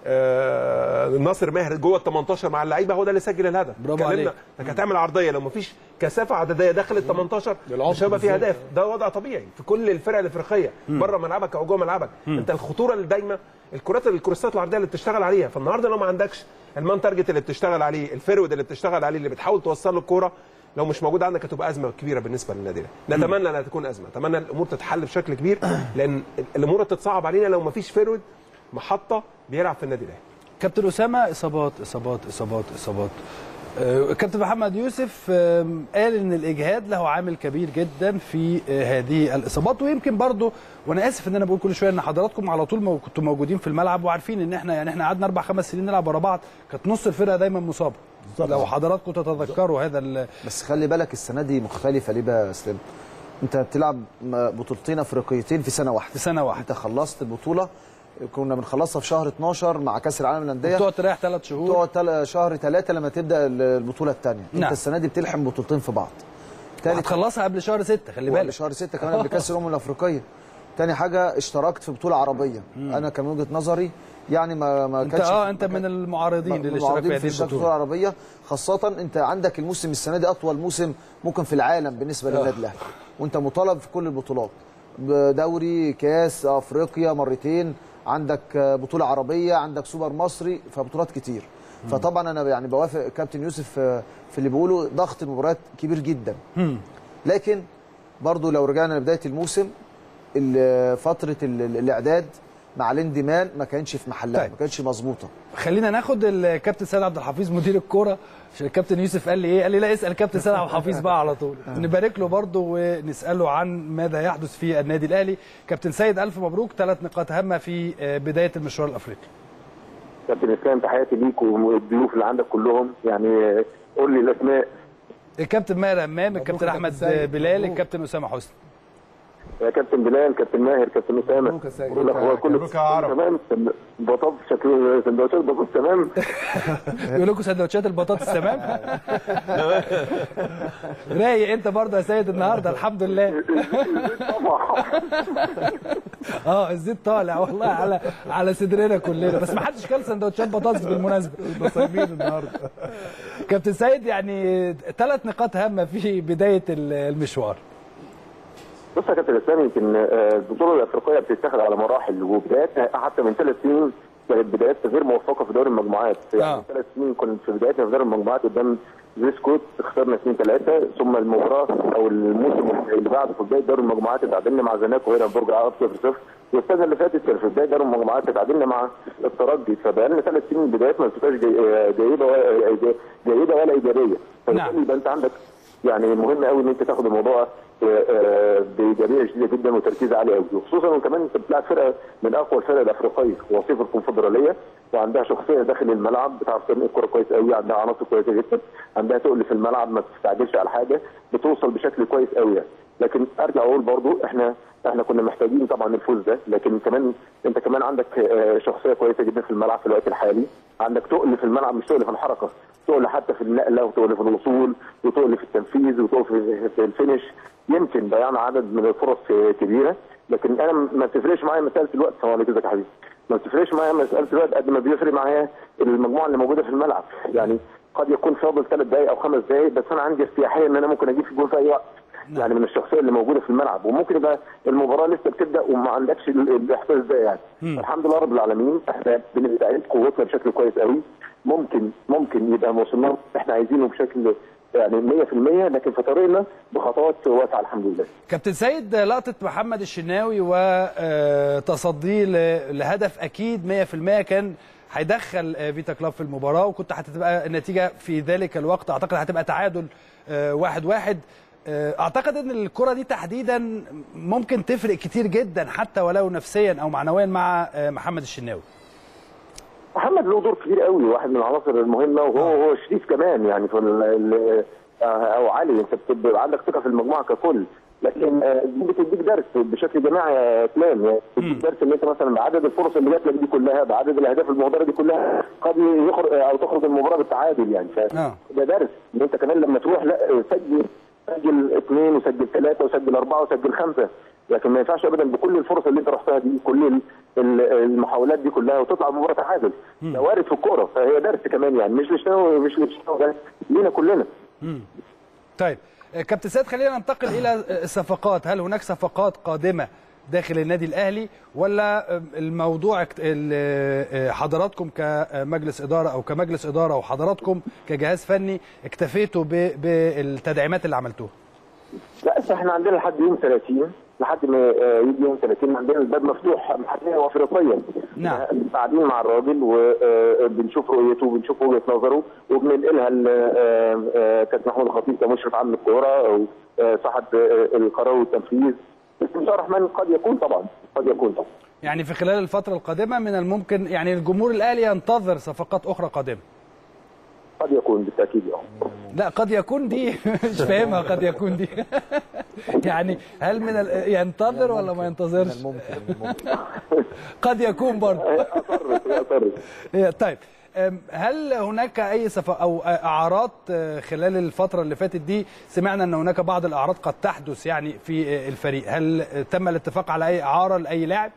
آه، ناصر ماهر جوه ال 18 مع اللعيبه هو ده اللي سجل الهدف برافو اتكلمنا عليك. انك هتعمل عرضيه لو ما فيش كثافه عدديه داخل ال 18 مش هيبقى في اهداف ده وضع طبيعي في كل الفرق الافريقيه بره ملعبك او جوه ملعبك انت الخطوره اللي دايما الكرات الكروسات العرضيه اللي بتشتغل عليها فالنهارده لو ما عندكش المان تارجت اللي بتشتغل عليه الفيرود اللي بتشتغل عليه اللي بتحاول توصل له الكوره لو مش موجود عندك هتبقى ازمه كبيره بالنسبه للنادي ده نتمنى انها تكون ازمه نتمنى الامور تتحل بشكل كبير لان الامور تتصعب علينا لو ما فيش فيرود محطه بيلعب في النادي الاهلي كابتن اسامه اصابات اصابات اصابات اصابات آه، كابتن محمد يوسف آم، قال ان الاجهاد له عامل كبير جدا في آه، هذه الاصابات ويمكن برضو وانا اسف ان انا بقول كل شويه ان حضراتكم على طول مو- كنتوا موجودين في الملعب وعارفين ان احنا يعني احنا قعدنا اربع خمس سنين نلعب ورا بعض كانت نص الفرقه دايما مصابه لو حضراتكم تتذكروا هذا ال- بس خلي بالك السنه دي مختلفه ليه بقى يا اسلام انت بتلعب م- بطولتين افريقيتين في سنه واحده في سنه واحده انت خلصت البطوله كنا بنخلصها في شهر 12 مع كاس العالم للانديه تقعد تريح ثلاث شهور تقعد تل- شهر ثلاثة لما تبدا ال- البطوله الثانيه نعم. انت السنه دي بتلحم بطولتين في بعض تالت هتخلصها قبل شهر ستة خلي بالك شهر 6 كمان قبل كاس الامم الافريقيه تاني حاجه اشتركت في بطوله عربيه انا كان من وجهه نظري يعني ما ما انت كانش اه انت من المعارضين للاشتراك في معارضين هذه في الشركه البطوله العربيه خاصه انت عندك الموسم السنه دي اطول موسم ممكن في العالم بالنسبه للنادي الاهلي وانت مطالب في كل البطولات دوري كاس افريقيا مرتين عندك بطوله عربيه عندك سوبر مصري فبطولات كتير فطبعا انا يعني بوافق كابتن يوسف في اللي بيقوله ضغط المباريات كبير جدا لكن برضو لو رجعنا لبدايه الموسم ال- فتره ال- الاعداد مع الاندمال ما كانش في محلها طيب. ما كانش مظبوطه خلينا ناخد الكابتن سيد عبد الحفيظ مدير الكوره عشان الكابتن يوسف قال لي ايه قال لي لا اسال الكابتن سيد عبد الحفيظ بقى على طول نبارك له برضه ونساله عن ماذا يحدث في النادي الاهلي كابتن سيد الف مبروك ثلاث نقاط هامه في آه، بدايه المشوار الافريقي كابتن اسلام تحياتي ليك والضيوف اللي عندك كلهم يعني قول لي الاسماء الكابتن ماهر امام الكابتن احمد بلال الكابتن اسامه حسني يا كابتن بلال كابتن ماهر كابتن اسامه مبروك يا سيد. كل الاخوات كل مبروك يا عرب. تمام بطاطس شكل سندوتشات بطاطس تمام يقول لكم سندوتشات البطاطس تمام رايق انت برضه يا سيد النهارده الحمد لله طبعا اه الزيت طالع والله على على صدرنا كلنا بس ما حدش كل سندوتشات بطاطس بالمناسبه صايمين النهارده كابتن سيد يعني ثلاث نقاط هامه في بدايه المشوار بص يا كابتن اسلام يمكن آه، البطوله الافريقيه بتتاخد على مراحل وبداياتها حتى من ثلاث سنين كانت بدايات غير موفقه في دوري المجموعات يعني آه. من ثلاث سنين كنا في بدايتنا في دوري المجموعات قدام زيسكوت خسرنا 2 3 ثم المباراه او الموسم اللي بعده في بدايه دوري المجموعات اتعادلنا مع زناكو هنا في برج العرب 0 0 والسنه اللي فاتت كان في بدايه دوري المجموعات اتعادلنا مع الترجي فبقى لنا ثلاث سنين بدايات ما بتبقاش جي- آه، جيده ولا جيده ولا ايجابيه فبالتالي يبقى انت عندك يعني مهم قوي ان انت تاخد الموضوع آه، آه، بايجابيه شديده جدا وتركيز عالي قوي خصوصا وكمان انت بتلعب فرقه من اقوى الفرق الافريقيه وصيف الكونفدراليه وعندها شخصيه داخل الملعب بتعرف ترمي الكوره كويس قوي عندها عناصر كويسه جدا عندها تقل في الملعب ما بتستعجلش على حاجه بتوصل بشكل كويس قوي يعني. لكن ارجع اقول برضو احنا احنا كنا محتاجين طبعا الفوز ده لكن كمان انت كمان عندك آه، شخصيه كويسه جدا في الملعب في الوقت الحالي عندك تقل في الملعب مش تقل في الحركه تقل حتى في النقله وتقل في الوصول وتقل في التنفيذ وتقل في في الفينش يمكن ضيعنا عدد من الفرص آه، كبيره لكن انا ما بتفرقش معايا مساله الوقت سلام عليكم ازيك يا حبيبي ما بتفرقش معايا مساله الوقت قد ما بيفرق معايا المجموعه اللي موجوده في الملعب يعني قد يكون فاضل ثلاث دقائق او خمس دقائق بس انا عندي ارتياحيه ان انا ممكن اجيب في الجول في اي وقت يعني من الشخصيه اللي موجوده في الملعب وممكن يبقى المباراه لسه بتبدا وما عندكش ال- الاحساس ده يعني الحمد لله رب العالمين احنا بنستعيد قوتنا بشكل كويس قوي ممكن ممكن يبقى وصلنا اللي احنا عايزينه بشكل يعني 100% لكن في طريقنا بخطوات واسعه الحمد لله كابتن سيد لقطة محمد الشناوي وتصديه لهدف أكيد 100% كان هيدخل آه، فيتا كلاب في المباراة وكنت هتبقى النتيجة في ذلك الوقت أعتقد هتبقى تعادل آه، واحد واحد آه، أعتقد أن الكرة دي تحديدا ممكن تفرق كتير جدا حتى ولو نفسيا أو معنويا مع آه، محمد الشناوي محمد له دور كبير قوي واحد من العناصر المهمه وهو هو شريف كمان يعني في ال- ال- آه، او علي انت بتبقى عندك ثقه في المجموعه ككل لكن آه، دي بتديك درس بشكل جماعي يا اسلام يعني بتديك درس ان انت مثلا بعدد الفرص اللي جات لك دي كلها بعدد الاهداف المهدره دي كلها قد يخرج او تخرج المباراه بالتعادل يعني آه. فده درس ان انت كمان لما تروح لا سجل سجل اثنين وسجل ثلاثه وسجل اربعه وسجل خمسه لكن ما ينفعش ابدا بكل الفرص اللي انت رحتها دي كل ال- ال- المحاولات دي كلها وتطلع المباراه تعادل ده وارد في الكوره فهي درس كمان يعني مش لشناوي مش لشناوي بس لينا كلنا طيب آه، كابتن سيد خلينا ننتقل الى آه، الصفقات هل هناك صفقات قادمه داخل النادي الاهلي ولا آه، الموضوع اكت- ال- آه، حضراتكم كمجلس اداره او كمجلس اداره وحضراتكم كجهاز فني اكتفيتوا ب- بالتدعيمات اللي عملتوها لا بس احنا عندنا لحد يوم 30 لحد ما آه، يجي يوم 30 عندنا الباب مفتوح محليا وافريقيا نعم. آه، قاعدين مع الراجل وبنشوف رؤيته وبنشوف وجهه نظره وبننقلها ل- آه، آه، كابتن محمود الخطيب كمشرف عام الكوره او آه، صاحب آه، القرار والتنفيذ بس ان شاء الله الرحمن قد يكون طبعا قد يكون طبعا يعني في خلال الفتره القادمه من الممكن يعني الجمهور الاهلي ينتظر صفقات اخرى قادمه قد يكون بالتاكيد يعني لا قد يكون دي مش فاهمها قد يكون دي يعني هل من ال... ينتظر ولا ما ينتظرش ممكن ممكن قد يكون برضه اصرت اصرت إيه، طيب أم، هل هناك اي صف او اعارات آه، خلال الفتره اللي فاتت دي سمعنا ان هناك بعض الاعراض قد تحدث يعني في آه، الفريق هل آه، تم الاتفاق على اي اعاره لاي لاعب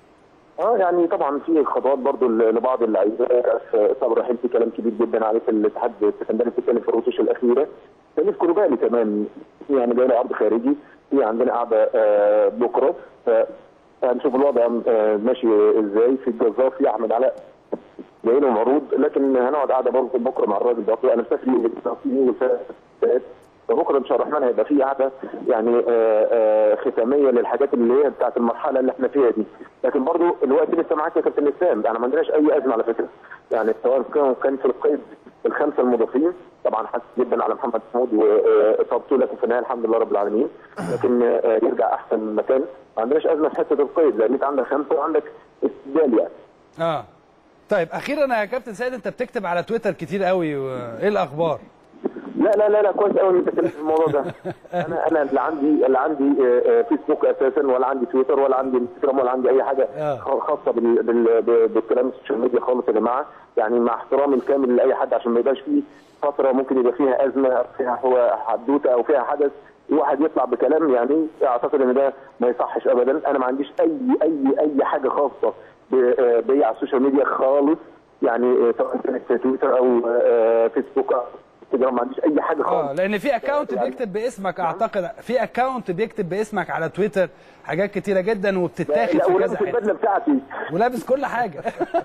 اه يعني طبعا في خطوات برضو ل- لبعض اللعيبه في صبر رحيل في كلام كبير جدا عليه في الاتحاد السكندري بتتكلم في الرتوش الاخيره تاني في كروبالي كمان يعني جاي له عرض خارجي في عندنا قاعده آه، بكره ف- هنشوف الوضع آه، ماشي ازاي في الجزار في احمد علاء جاي له معروض لكن هنقعد قاعده برضه بكره مع الراجل ده انا مسافر يوم يوم الثلاث فبكره ان شاء الله الرحمن هيبقى في قعده يعني آه، آه، ختاميه للحاجات اللي هي بتاعت المرحله اللي احنا فيها دي لكن برضو الوقت لسه معاك يا كابتن اسلام يعني ما عندناش اي ازمه على فكره يعني سواء كان كان في القيد الخمسه المضافين طبعا حاسس جدا على محمد محمود واصابته لكن في النهايه الحمد لله رب العالمين لكن آه، يرجع احسن من مكان ما عندناش ازمه في حته القيد لان انت عندك خمسه وعندك استبدال يعني اه طيب اخيرا يا كابتن سيد انت بتكتب على تويتر كتير قوي و- ايه الاخبار لا لا لا لا كويس قوي ان انت اتكلمت في الموضوع ده انا انا اللي عندي اللي عندي آه، آه، فيسبوك اساسا ولا عندي تويتر ولا عندي انستجرام ولا عندي اي حاجه آه. خ- خاصه بال بال ب- بالكلام السوشيال ميديا خالص يا جماعه يعني مع احترامي الكامل لاي حد عشان ما يبقاش فيه فتره ممكن يبقى فيها ازمه أو فيها هو حدوته او فيها حدث واحد يطلع بكلام يعني اعتقد ان ده ما يصحش ابدا انا ما عنديش اي اي اي حاجه خاصه ب- آه، بيا على السوشيال ميديا خالص يعني آه، سواء كانت في تويتر او آه، فيسبوك أو انستجرام ما عنديش اي حاجه خالص اه لان في اكونت بيكتب باسمك اعتقد في اكونت بيكتب باسمك على تويتر حاجات كتيره جدا وبتتاخد لا في ولابس كذا حته البدله بتاعتي ولابس كل حاجه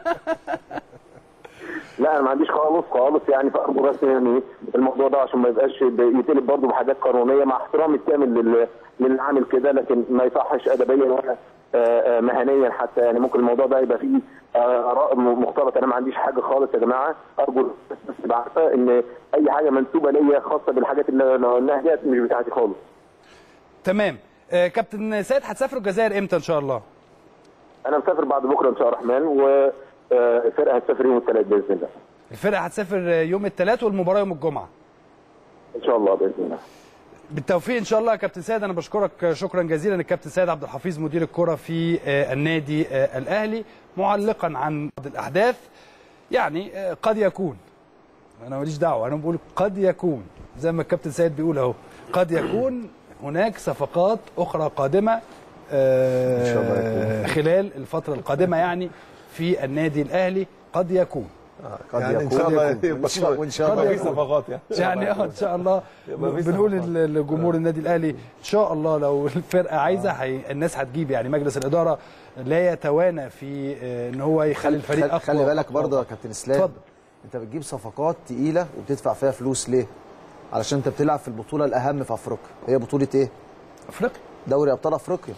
لا انا ما عنديش خالص خالص يعني فارجو بس يعني الموضوع ده عشان ما يبقاش ب- يتقلب برضه بحاجات قانونيه مع احترامي الكامل لل- للي عامل كده لكن ما يصحش ادبيا ولا آه، آه، مهنيا حتى يعني ممكن الموضوع ده يبقى فيه آه، اراء م- مختلطه انا ما عنديش حاجه خالص يا جماعه ارجو بس بس تبقى عارفه ان اي حاجه منسوبه ليا خاصه بالحاجات اللي أنا قلناها ديت مش بتاعتي خالص تمام آه كابتن سيد هتسافروا الجزائر امتى ان شاء الله انا مسافر بعد بكره ان شاء الله الرحمن وفرقه هتسافر يوم الثلاث باذن الله الفرقه هتسافر يوم الثلاث والمباراه يوم الجمعه ان شاء الله باذن الله بالتوفيق ان شاء الله يا كابتن سيد انا بشكرك شكرا جزيلا الكابتن سيد عبد الحفيظ مدير الكره في آه، النادي آه، الاهلي معلقا عن بعض الاحداث يعني آه، قد يكون انا ماليش دعوه انا بقول قد يكون زي ما الكابتن سيد بيقول اهو قد يكون هناك صفقات اخرى قادمه آه، إن شاء الله يكون. خلال الفتره القادمه يعني في النادي الاهلي قد يكون قد يعني ان يكون شاء الله يكون. وإن شاء- وان شاء قد الله في يكون. صفقات يعني يعني اه ان شاء الله يبقى في بنقول صفقات. ل- لجمهور النادي الاهلي ان شاء الله لو الفرقه عايزه هي الناس هتجيب يعني مجلس الاداره لا يتوانى في آه، ان هو يخلي الفريق خلي, اقوى خلي بالك وأقوى. برضه يا كابتن اسلام اتفضل. انت بتجيب صفقات تقيله وبتدفع فيها فلوس ليه؟ علشان انت بتلعب في البطوله الاهم في افريقيا هي بطوله ايه؟ افريقيا دوري ابطال افريقيا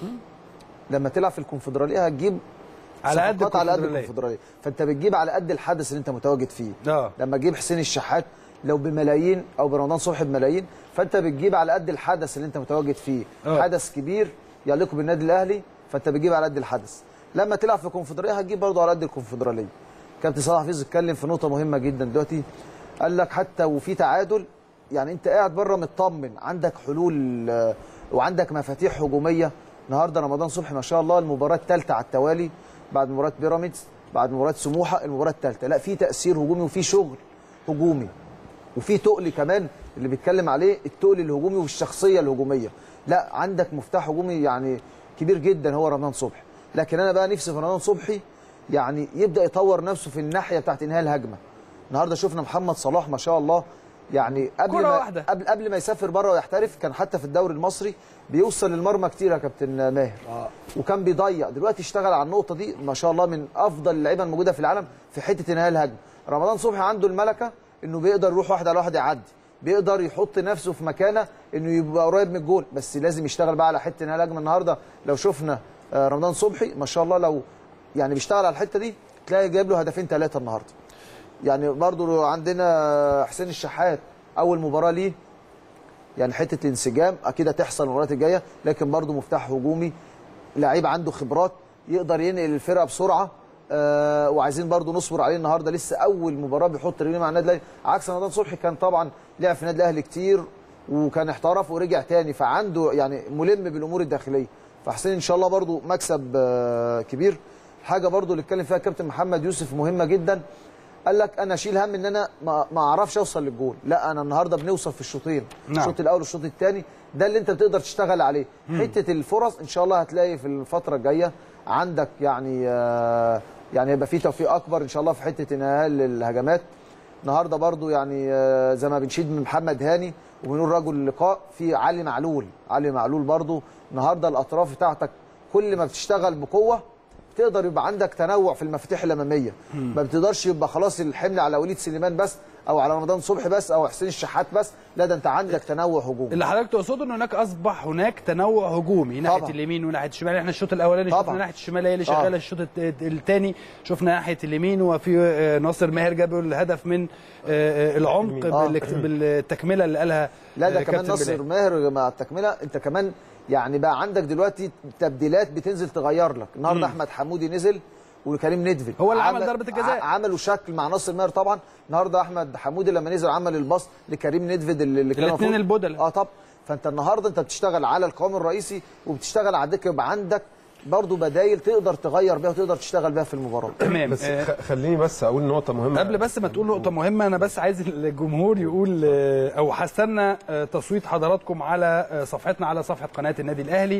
لما تلعب في الكونفدراليه هتجيب على قد صفقات على قد الكونفدرالية. الكونفدراليه فانت بتجيب على قد الحدث اللي انت متواجد فيه اه لما تجيب حسين الشحات لو بملايين او برمضان صبحي بملايين فانت بتجيب على قد الحدث اللي انت متواجد فيه آه. حدث كبير يليق بالنادي الاهلي فانت بتجيب على قد الحدث لما تلعب في الكونفدراليه هتجيب برضه على قد الكونفدراليه كابتن صلاح حفيظ اتكلم في نقطه مهمه جدا دلوقتي قال لك حتى وفي تعادل يعني انت قاعد بره مطمن عندك حلول آه، وعندك مفاتيح هجوميه النهارده رمضان صبحي ما شاء الله المباراه الثالثه على التوالي بعد مباراه بيراميدز بعد مباراه سموحه المباراه الثالثه لا في تاثير هجومي وفي شغل هجومي وفي تقل كمان اللي بيتكلم عليه التقل الهجومي والشخصيه الهجوميه لا عندك مفتاح هجومي يعني كبير جدا هو رمضان صبحي لكن انا بقى نفسي في رمضان صبحي يعني يبدا يطور نفسه في الناحيه بتاعت انهاء الهجمه النهارده شفنا محمد صلاح ما شاء الله يعني قبل كرة ما واحدة. قبل قبل ما يسافر بره ويحترف كان حتى في الدوري المصري بيوصل للمرمى كتير يا كابتن ماهر آه. وكان بيضيع دلوقتي اشتغل على النقطه دي ما شاء الله من افضل اللعيبه الموجوده في العالم في حته انهاء الهجمه رمضان صبحي عنده الملكه انه بيقدر يروح واحد على واحد يعدي بيقدر يحط نفسه في مكانه انه يبقى قريب من الجول بس لازم يشتغل بقى على حته انهاء الهجمه النهارده لو شفنا آه، رمضان صبحي ما شاء الله لو يعني بيشتغل على الحته دي تلاقي جايب له هدفين ثلاثه النهارده يعني برضو عندنا حسين الشحات اول مباراه ليه يعني حته الانسجام اكيد هتحصل المباريات الجايه لكن برضو مفتاح هجومي لعيب عنده خبرات يقدر ينقل الفرقه بسرعه آه وعايزين برضو نصبر عليه النهارده لسه اول مباراه بيحط رجليه مع النادي الاهلي عكس رمضان صبحي كان طبعا لعب في النادي الاهلي كتير وكان احترف ورجع تاني فعنده يعني ملم بالامور الداخليه فحسين ان شاء الله برضو مكسب آه كبير حاجه برضو اللي اتكلم فيها كابتن محمد يوسف مهمه جدا قال لك انا اشيل هم ان انا ما ما اعرفش اوصل للجول لا انا النهارده بنوصل في الشوطين نعم. الشوط الاول والشوط الثاني ده اللي انت بتقدر تشتغل عليه حته الفرص ان شاء الله هتلاقي في الفتره الجايه عندك يعني آه، يعني هيبقى في توفيق اكبر ان شاء الله في حته انهاء الهجمات النهارده برضو يعني آه، زي ما بنشيد من محمد هاني وبنقول رجل اللقاء في علي معلول علي معلول برضو النهارده الاطراف بتاعتك كل ما بتشتغل بقوه تقدر يبقى عندك تنوع في المفاتيح الاماميه ما بتقدرش يبقى خلاص الحمل على وليد سليمان بس او على رمضان صبحي بس او حسين الشحات بس لا ده انت عندك تنوع هجومي اللي حضرتك تقصده ان هناك اصبح هناك تنوع هجومي ناحيه طبعا. اليمين وناحيه الشمال احنا الشوط الاولاني طبعا. شفنا ناحيه الشمال هي اللي آه. شغاله الشوط الثاني شفنا ناحيه اليمين وفي آه، ناصر ماهر جاب الهدف من آه، آه، العمق آه. بالاكت- بالتكمله اللي قالها لا ده آه، كمان كابتن ناصر بلال. ماهر مع التكمله انت كمان يعني بقى عندك دلوقتي تبديلات بتنزل تغير لك النهارده احمد حمودي نزل وكريم ندفل هو اللي عمل ضربة الجزاء. ع- عملوا شكل مع ناصر ماهر طبعا النهارده احمد حمودي لما نزل عمل الباص لكريم ندفد اللي اللي كان الاتنين المفروض- البدلة. اه طب فانت النهارده انت بتشتغل على القوام الرئيسي وبتشتغل على الدكه يبقى عندك برضه بدايل تقدر تغير بيها وتقدر تشتغل بيها في المباراه تمام بس آه، خ- خليني بس اقول نقطه مهمه قبل بس ما تقول نقطة مهمة أنا بس عايز الجمهور يقول آه، أو هستنى آه، تصويت حضراتكم على آه، صفحتنا على صفحة قناة النادي الأهلي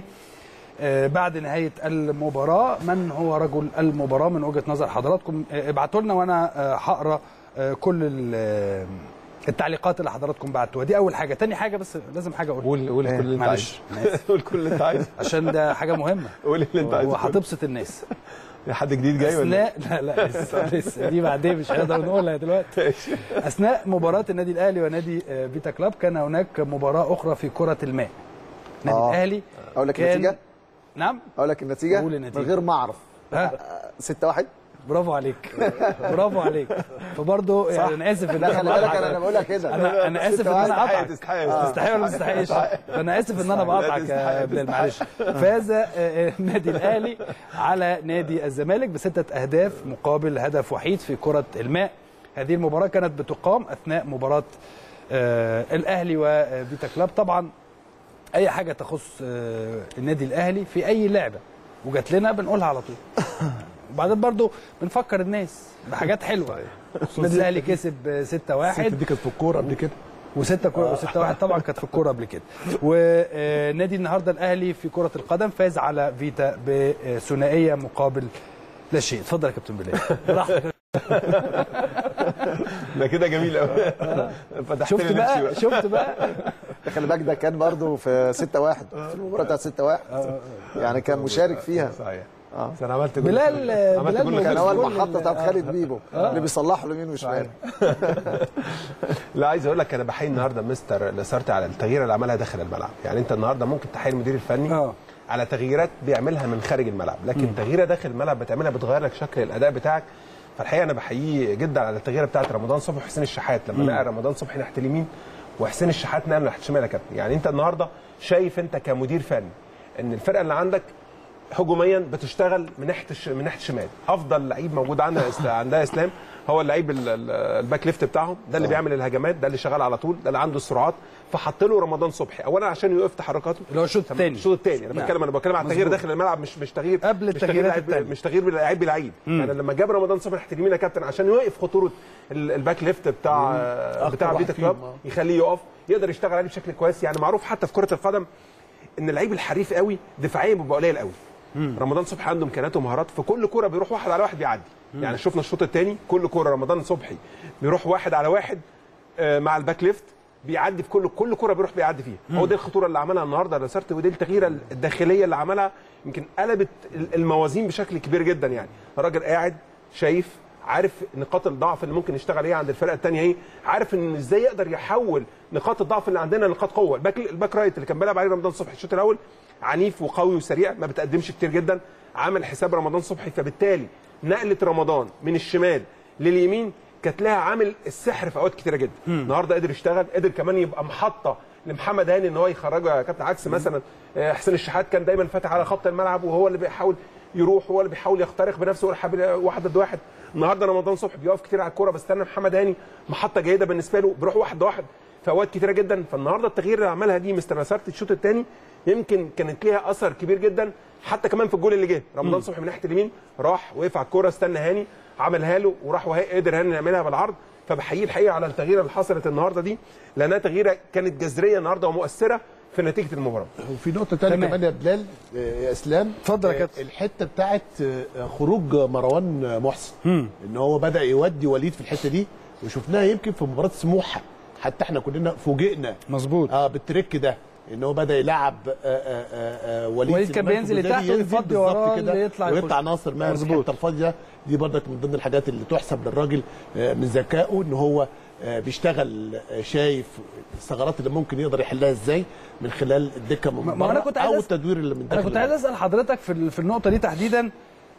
آه، بعد نهاية المباراة من هو رجل المباراة من وجهة نظر حضراتكم آه، ابعتوا لنا وأنا آه، هقرا آه، كل ال- آه، التعليقات اللي حضراتكم بعتوها دي أول حاجة تاني حاجة بس لازم حاجة أقولها قول قول كل اللي انت معلش عايزه قول كل اللي انت عايزه عشان ده حاجة مهمة قول اللي انت عايزه وهتبسط الناس حد جديد جاي ولا اثناء لا لا لسه لسه دي بعدين مش هنقدر نقولها دلوقتي إيه؟ اثناء مباراه النادي الاهلي ونادي آه، فيتا كلاب كان هناك مباراه اخرى في كره الماء النادي آه. الاهلي اقول لك كان- النتيجه نعم اقول لك النتيجه قول النتيجة. من غير ما اعرف ها 6 1 برافو عليك برافو عليك فبرضه يعني انا اسف ان لا انا خلي بالك بقطعك. انا انا بقول لك كده انا انا اسف ان انا تستحق اقطعك تستحق تستحق ولا ما تستحقش؟ انا اسف ان انا لا، بقطعك تستحق، يا بلال معلش فاز آه، آه، النادي الاهلي على نادي الزمالك بستة اهداف مقابل هدف وحيد في كرة الماء هذه المباراة كانت بتقام اثناء مباراة آه، الاهلي وفيتا كلاب طبعا اي حاجة تخص آه، النادي الاهلي في اي لعبة وجات لنا بنقولها على طول وبعدين برضو بنفكر الناس بحاجات حلوه النادي الاهلي كسب 6 1 دي كانت في الكوره قبل كده وستة كورة وستة واحد طبعا كانت في الكورة قبل كده ونادي النهارده الأهلي في كرة القدم فاز على فيتا بثنائية مقابل لا شيء اتفضل يا كابتن بلال براحتك ده كده جميل قوي فتحت شفت لي نفسي بقى شفت بقى خلي بالك ده كان برضه في 6 1 في المباراه بتاعت 6 1 يعني كان مشارك فيها صحيح آه. بس انا عملت جول بلال- عملت بلال جول موجود كان لخالد هو كل المحطه ال- بتاعت خالد بيبو اللي بيصلح له يمين وشمال لا عايز اقول لك انا بحيي النهارده مستر لاسارتي على التغيير اللي عملها داخل الملعب يعني انت النهارده ممكن تحيي المدير الفني آه. على تغييرات بيعملها من خارج الملعب لكن تغييره داخل الملعب بتعملها بتغير لك شكل الاداء بتاعك فالحقيقه انا بحييه جدا على التغييره بتاعت رمضان صبحي وحسين الشحات لما نقل رمضان صبحي ناحيه اليمين وحسين الشحات نقل ناحيه الشمال يا كابتن يعني انت النهارده شايف انت كمدير فني ان الفرقه اللي عندك هجوميا بتشتغل من ناحيه الش... من ناحيه الشمال افضل لعيب موجود عندها إس- عندها اسلام هو اللعيب ال- ال- الباك ليفت بتاعهم ده اللي بيعمل الهجمات ده اللي شغال على طول ده اللي عنده السرعات فحط له رمضان صبحي اولا عشان يوقف تحركاته اللي هو الشوط الثاني الشوط الثاني انا نعم. بتكلم انا بتكلم على التغيير مظبوط. داخل الملعب مش مش تغيير قبل مش تغيير التغييرات لعيب- التانية. مش تغيير لعيب بلعيب يعني لما جاب رمضان صبحي ناحيه اليمين يا كابتن عشان يوقف خطوره ال- الباك ليفت بتاع بتاع واحد فيتا فيهم، كلاب آه. يخليه يقف يقدر يشتغل عليه بشكل كويس يعني معروف حتى في كره القدم ان اللعيب الحريف قوي دفاعيا بيبقى قليل قوي رمضان صبحي عنده امكانيات ومهارات في كل كوره بيروح واحد على واحد بيعدي يعني شفنا الشوط الثاني كل كوره رمضان صبحي بيروح واحد على واحد آه، مع الباك ليفت بيعدي في كل كل كوره بيروح بيعدي فيها هو دي الخطوره اللي عملها النهارده لاسارتي ودي التغييره الداخليه اللي عملها يمكن قلبت ال- الموازين بشكل كبير جدا يعني الراجل قاعد شايف عارف نقاط الضعف اللي ممكن يشتغل ايه عند الفرقه الثانيه ايه عارف ان ازاي يقدر يحول نقاط الضعف اللي عندنا لنقاط قوه الباك الباك رايت اللي كان بيلعب عليه رمضان صبحي الشوط الاول عنيف وقوي وسريع ما بتقدمش كتير جدا عامل حساب رمضان صبحي فبالتالي نقله رمضان من الشمال لليمين كانت لها عامل السحر في اوقات كتيره جدا النهارده قدر يشتغل قدر كمان يبقى محطه لمحمد هاني ان هو يخرجه يا كابتن عكس مثلا آه، حسين الشحات كان دايما فاتح على خط الملعب وهو اللي بيحاول يروح هو اللي بيحاول يخترق بنفسه ويلعب واحد ضد واحد النهارده رمضان صبحي بيقف كتير على الكوره بستنى محمد هاني محطه جيده بالنسبه له بيروح واحد ضد واحد في اوقات كتيره جدا فالنهارده التغيير اللي عملها دي مستر نصرت الشوط الثاني يمكن كانت ليها اثر كبير جدا حتى كمان في الجول اللي جه رمضان صبحي من ناحيه اليمين راح وقف على الكوره استنى هاني عملها له وراح وهي قدر هاني يعملها بالعرض فبحييه الحقيقه على التغييره اللي حصلت النهارده دي لانها تغييره كانت جذريه النهارده ومؤثره في نتيجه المباراه وفي نقطة تانية تمام. كمان يا بلال آه، يا اسلام اتفضل يا آه، كابتن. الحتة بتاعت آه، خروج مروان محسن ان هو بدأ يودي وليد في الحتة دي وشفناها يمكن في مباراة سموحة حتى احنا كلنا فوجئنا مظبوط اه بالتريك ده ان هو بدا يلعب آه آه آه آه وليد وليد كان سليمان بينزل في البداية لتحت ينزل ويفضي بالظبط وراه كده اللي يطلع ويطلع يخش. ناصر ماهر في مظبوط. الحته الفاضيه دي برضك من ضمن الحاجات اللي تحسب للراجل آه، من ذكائه ان هو آه، بيشتغل آه، شايف الثغرات اللي ممكن يقدر يحلها ازاي من خلال الدكه من ما- ما أنا بره كنت عايز او أس- التدوير اللي من انا داخل كنت عايز اسال حضرتك في ال- في النقطه دي تحديدا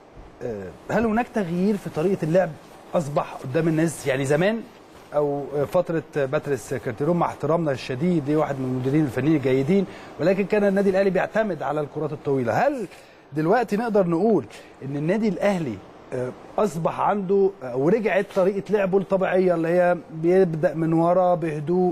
آه، هل هناك تغيير في طريقه اللعب اصبح قدام الناس يعني زمان او آه، فتره باتريس كارتيرون مع احترامنا الشديد دي واحد من المديرين الفنيين الجيدين ولكن كان النادي الاهلي بيعتمد على الكرات الطويله هل دلوقتي نقدر نقول ان النادي الاهلي آه، اصبح عنده آه، ورجعت طريقه لعبه الطبيعيه اللي هي بيبدا من ورا بهدوء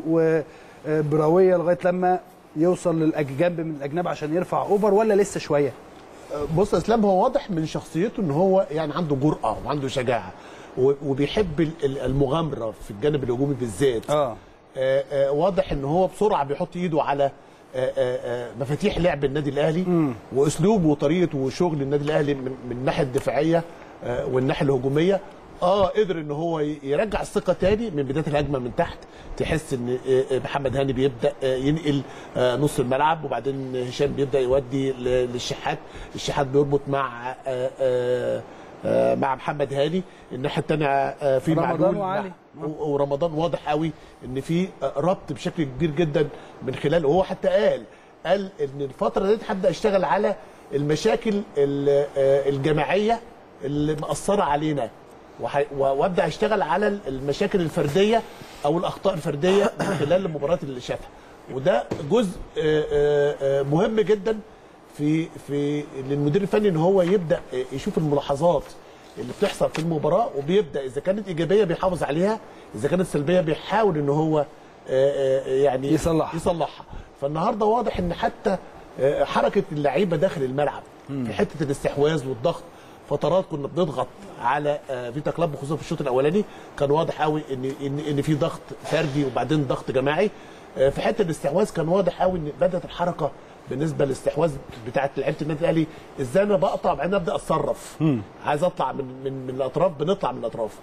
وبراويه لغايه لما يوصل للجنب من الاجناب عشان يرفع اوفر ولا لسه شويه بص يا اسلام هو واضح من شخصيته ان هو يعني عنده جرأه وعنده شجاعه و- وبيحب ال- ال- المغامره في الجانب الهجومي بالذات اه آه، آه، واضح ان هو بسرعه بيحط ايده على آه، آه، آه، مفاتيح لعب النادي الاهلي واسلوبه وطريقته وشغل النادي الاهلي من من الناحيه الدفاعيه آه، والناحيه الهجوميه اه قدر ان هو ي- يرجع الثقه تاني من بدايه الهجمه من تحت تحس ان آه، آه، محمد هاني بيبدا آه، ينقل آه، نص الملعب وبعدين هشام بيبدا يودي ل- للشحات الشحات بيربط مع آه، آه، آه، مع محمد هاني الناحيه الثانيه في رمضان معلول وعلي. مع- و- ورمضان واضح قوي ان في ربط بشكل كبير جدا من خلال وهو حتى قال قال ان الفتره دي هبدا اشتغل على المشاكل ال- آه، الجماعيه اللي مأثره علينا وح- و- وابدا اشتغل على المشاكل الفرديه او الاخطاء الفرديه من خلال المباريات اللي شافها وده جزء آه، آه، آه، مهم جدا في في للمدير الفني ان هو يبدا يشوف الملاحظات اللي بتحصل في المباراه وبيبدا اذا كانت ايجابيه بيحافظ عليها اذا كانت سلبيه بيحاول ان هو آه، آه، يعني يصلحها. يصلحها فالنهارده واضح ان حتى آه، حركه اللعيبه داخل الملعب في حته الاستحواذ والضغط فترات كنا بنضغط على آه، فيتا كلاب خصوصا في الشوط الاولاني كان واضح قوي ان ان ان في ضغط فردي وبعدين ضغط جماعي آه، في حته الاستحواذ كان واضح قوي ان بدات الحركه بالنسبه للاستحواذ بتاعت لعيبه النادي الاهلي ازاي انا بقطع وبعدين ابدا اتصرف عايز اطلع من من من الاطراف بنطلع من الاطراف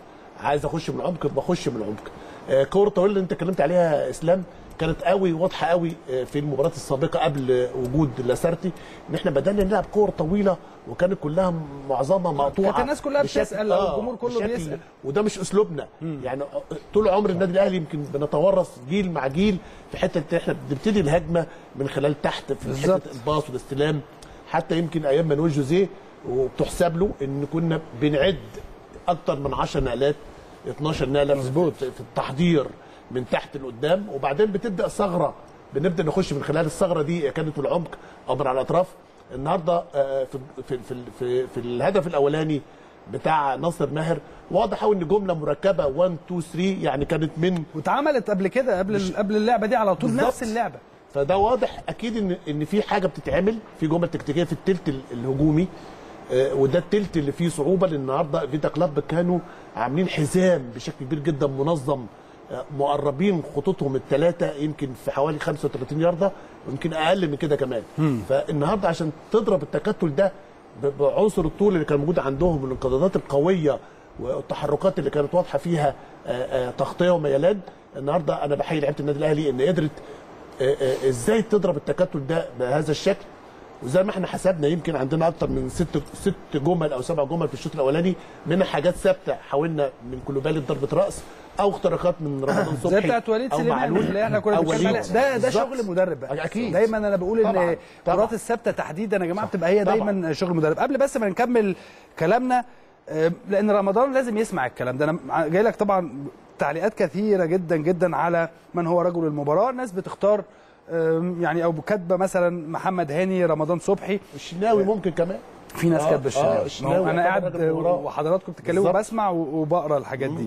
عايز اخش من العمق بخش من العمق آه، كوره طويله اللي انت اتكلمت عليها اسلام كانت قوي واضحه قوي آه، في المباريات السابقه قبل وجود لاسارتي ان احنا بدانا نلعب كور طويله وكانت كلها معظمها مقطوعه كانت الناس كلها بشكل- بتسأل أو الجمهور كله بشكل- بيسأل. وده مش اسلوبنا يعني طول عمر النادي الاهلي يمكن بنتورث جيل مع جيل في حته إن احنا بنبتدي الهجمه من خلال تحت في بالظبط. حته الباص والاستلام حتى يمكن ايام مانويل جوزيه وبتحسب له ان كنا بنعد اكتر من 10 نقلات 12 نقله مظبوط. في في التحضير من تحت لقدام وبعدين بتبدا ثغره بنبدا نخش من خلال الثغره دي كانت في العمق او من على الاطراف النهارده آه، في في في, في, في الهدف الاولاني بتاع ناصر ماهر واضح قوي ان جمله مركبه 1 2 3 يعني كانت من واتعملت قبل كده قبل قبل اللعبه دي على طول بالظبط. نفس اللعبه فده واضح اكيد ان ان في حاجه بتتعمل في جمل تكتيكيه في التلت ال- الهجومي آه، وده التلت اللي فيه صعوبه لان النهارده فيتا كلاب كانوا عاملين حزام بشكل كبير جدا منظم آه، مقربين خطوطهم الثلاثه يمكن في حوالي 35 يارده ويمكن اقل من كده كمان فالنهارده عشان تضرب التكتل ده ب- بعنصر الطول اللي كان موجود عندهم والانقضاضات القويه والتحركات اللي كانت واضحه فيها آه، آه، تغطيه وميلان النهارده انا بحيي لعيبه النادي الاهلي ان قدرت آه، آه، ازاي تضرب التكتل ده بهذا الشكل وزي ما احنا حسبنا يمكن عندنا اكتر من ست ست جمل او سبع جمل في الشوط الاولاني منها حاجات ثابته حاولنا من كلوبالي ضربه راس او اختراقات من رمضان صبحي زي بتاعت وليد او سليمان معلول اللي احنا كنا أو بنتكلم وليد. عليها ده ده بالظبط. شغل مدرب بقى اكيد دايما انا بقول ان طبعاً، طبعاً. الكرات الثابته تحديدا يا جماعه بتبقى هي طبعاً. دايما شغل مدرب قبل بس ما نكمل كلامنا آه، لان رمضان لازم يسمع الكلام ده انا جاي لك طبعا تعليقات كثيره جدا جدا على من هو رجل المباراه الناس بتختار آم، يعني او كاتبه مثلا محمد هاني رمضان صبحي الشناوي ممكن كمان في ناس آه، كاتبه آه، الشناوي الشناوي ما هو انا يعتبر قاعد راجل مباراة. وحضراتكم بتتكلموا بالظبط. بسمع و- وبقرا الحاجات دي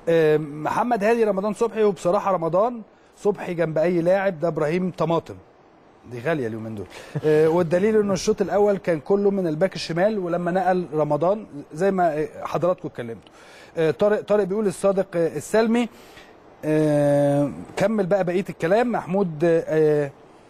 آم، محمد هادي رمضان صبحي وبصراحه رمضان صبحي جنب اي لاعب ده ابراهيم طماطم دي غاليه اليومين دول آه، والدليل انه الشوط الاول كان كله من الباك الشمال ولما نقل رمضان زي ما آه، حضراتكم اتكلمتوا آه، طارق طارق بيقول الصادق آه، السلمي آه، كمل بقى بقيه الكلام محمود آه،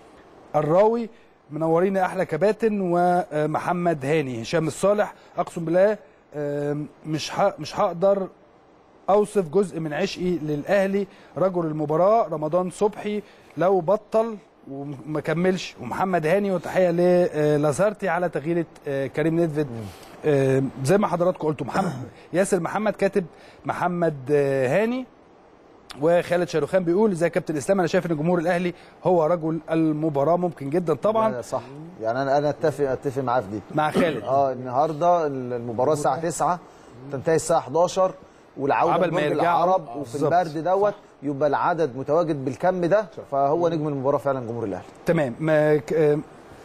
الراوي منورين احلى كباتن ومحمد هاني هشام الصالح اقسم بالله آم، مش ه- مش هقدر اوصف جزء من عشقي للاهلي رجل المباراه رمضان صبحي لو بطل وما كملش ومحمد هاني وتحيه للازارتي على تغيير آه، كريم نيدفيد آم، زي ما حضراتكم قلتوا محمد ياسر محمد كاتب محمد آه، هاني وخالد شاروخان بيقول ازاي يا كابتن اسلام انا شايف ان جمهور الاهلي هو رجل المباراه ممكن جدا طبعا لا، صح يعني انا انا اتفق اتفق معاه في دي مع خالد اه النهارده المباراه الساعه 9 تنتهي الساعه 11 والعوده عبل ما لبرج يرجعوا. العرب آه، وفي بالظبط. البرد دوت يبقى العدد متواجد بالكم ده فهو نجم المباراه فعلا جمهور الاهلي تمام ما ك- آه،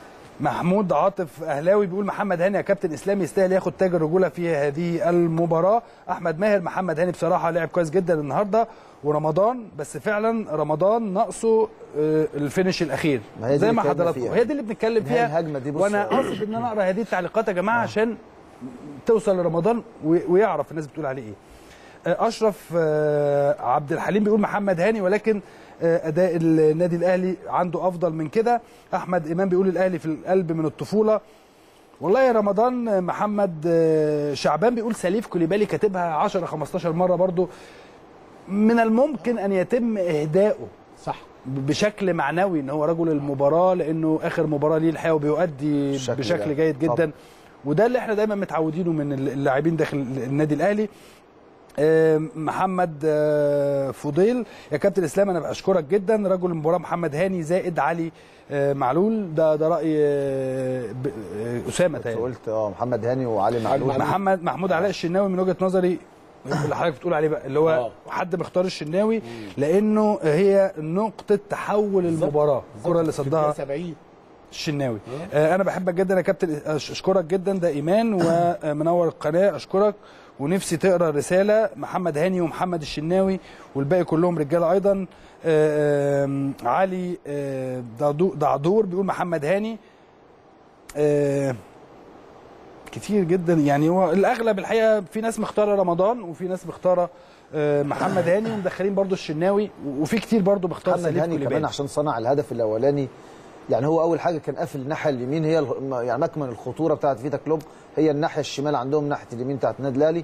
محمود عاطف اهلاوي بيقول محمد هاني يا كابتن اسلام يستاهل ياخد تاج الرجوله في هذه المباراه احمد ماهر محمد هاني بصراحه لعب كويس جدا النهارده ورمضان بس فعلا رمضان ناقصه آه، الفينش الاخير ما هي دي زي اللي ما اتكلمنا حضراتكم فيها. هي دي اللي بنتكلم ما هي فيها الهجمة دي بص- وانا قاصد ان انا اقرا هذه التعليقات يا جماعه عشان توصل لرمضان و- ويعرف الناس بتقول عليه ايه اشرف آه، عبد الحليم بيقول محمد هاني ولكن آه، اداء النادي الاهلي عنده افضل من كده احمد امام بيقول الاهلي في القلب من الطفوله والله يا رمضان آه، محمد آه، شعبان بيقول سليف كوليبالي كاتبها 10 15 مره برضو من الممكن ان يتم اهدائه صح بشكل معنوي ان هو رجل المباراه لانه اخر مباراه ليه الحقيقه وبيؤدي بالشكل بشكل ده. جيد جدا طبعا. وده اللي احنا دايما متعودينه من اللاعبين داخل النادي الاهلي آه، محمد آه، فضيل يا كابتن اسلام انا بشكرك جدا رجل المباراه محمد هاني زائد علي آه، معلول ده ده راي آه، ب- آه، اسامه تاني قلت اه محمد هاني وعلي معلول محمد محمود علاء الشناوي من وجهه نظري اللي حضرتك بتقول عليه بقى اللي هو آه. حد مختار الشناوي لانه هي نقطه تحول المباراه الكره اللي صدها 70 الشناوي آه انا بحبك جدا يا كابتن أش- اشكرك جدا ده ايمان ومنور القناه اشكرك ونفسي تقرا رساله محمد هاني ومحمد الشناوي والباقي كلهم رجاله ايضا آه آم، علي آه دعدو- دعدور بيقول محمد هاني آه كتير جدا يعني هو الاغلب الحقيقه في ناس مختاره رمضان وفي ناس مختاره آه، محمد هاني ومدخلين برضو الشناوي وفي كتير برضو مختار محمد سليف هاني كمان كوليبالي عشان صنع الهدف الاولاني يعني هو اول حاجه كان قافل الناحيه اليمين هي ال- يعني مكمن الخطوره بتاعت فيتا كلوب هي الناحيه الشمال عندهم ناحيه اليمين بتاعت النادي الاهلي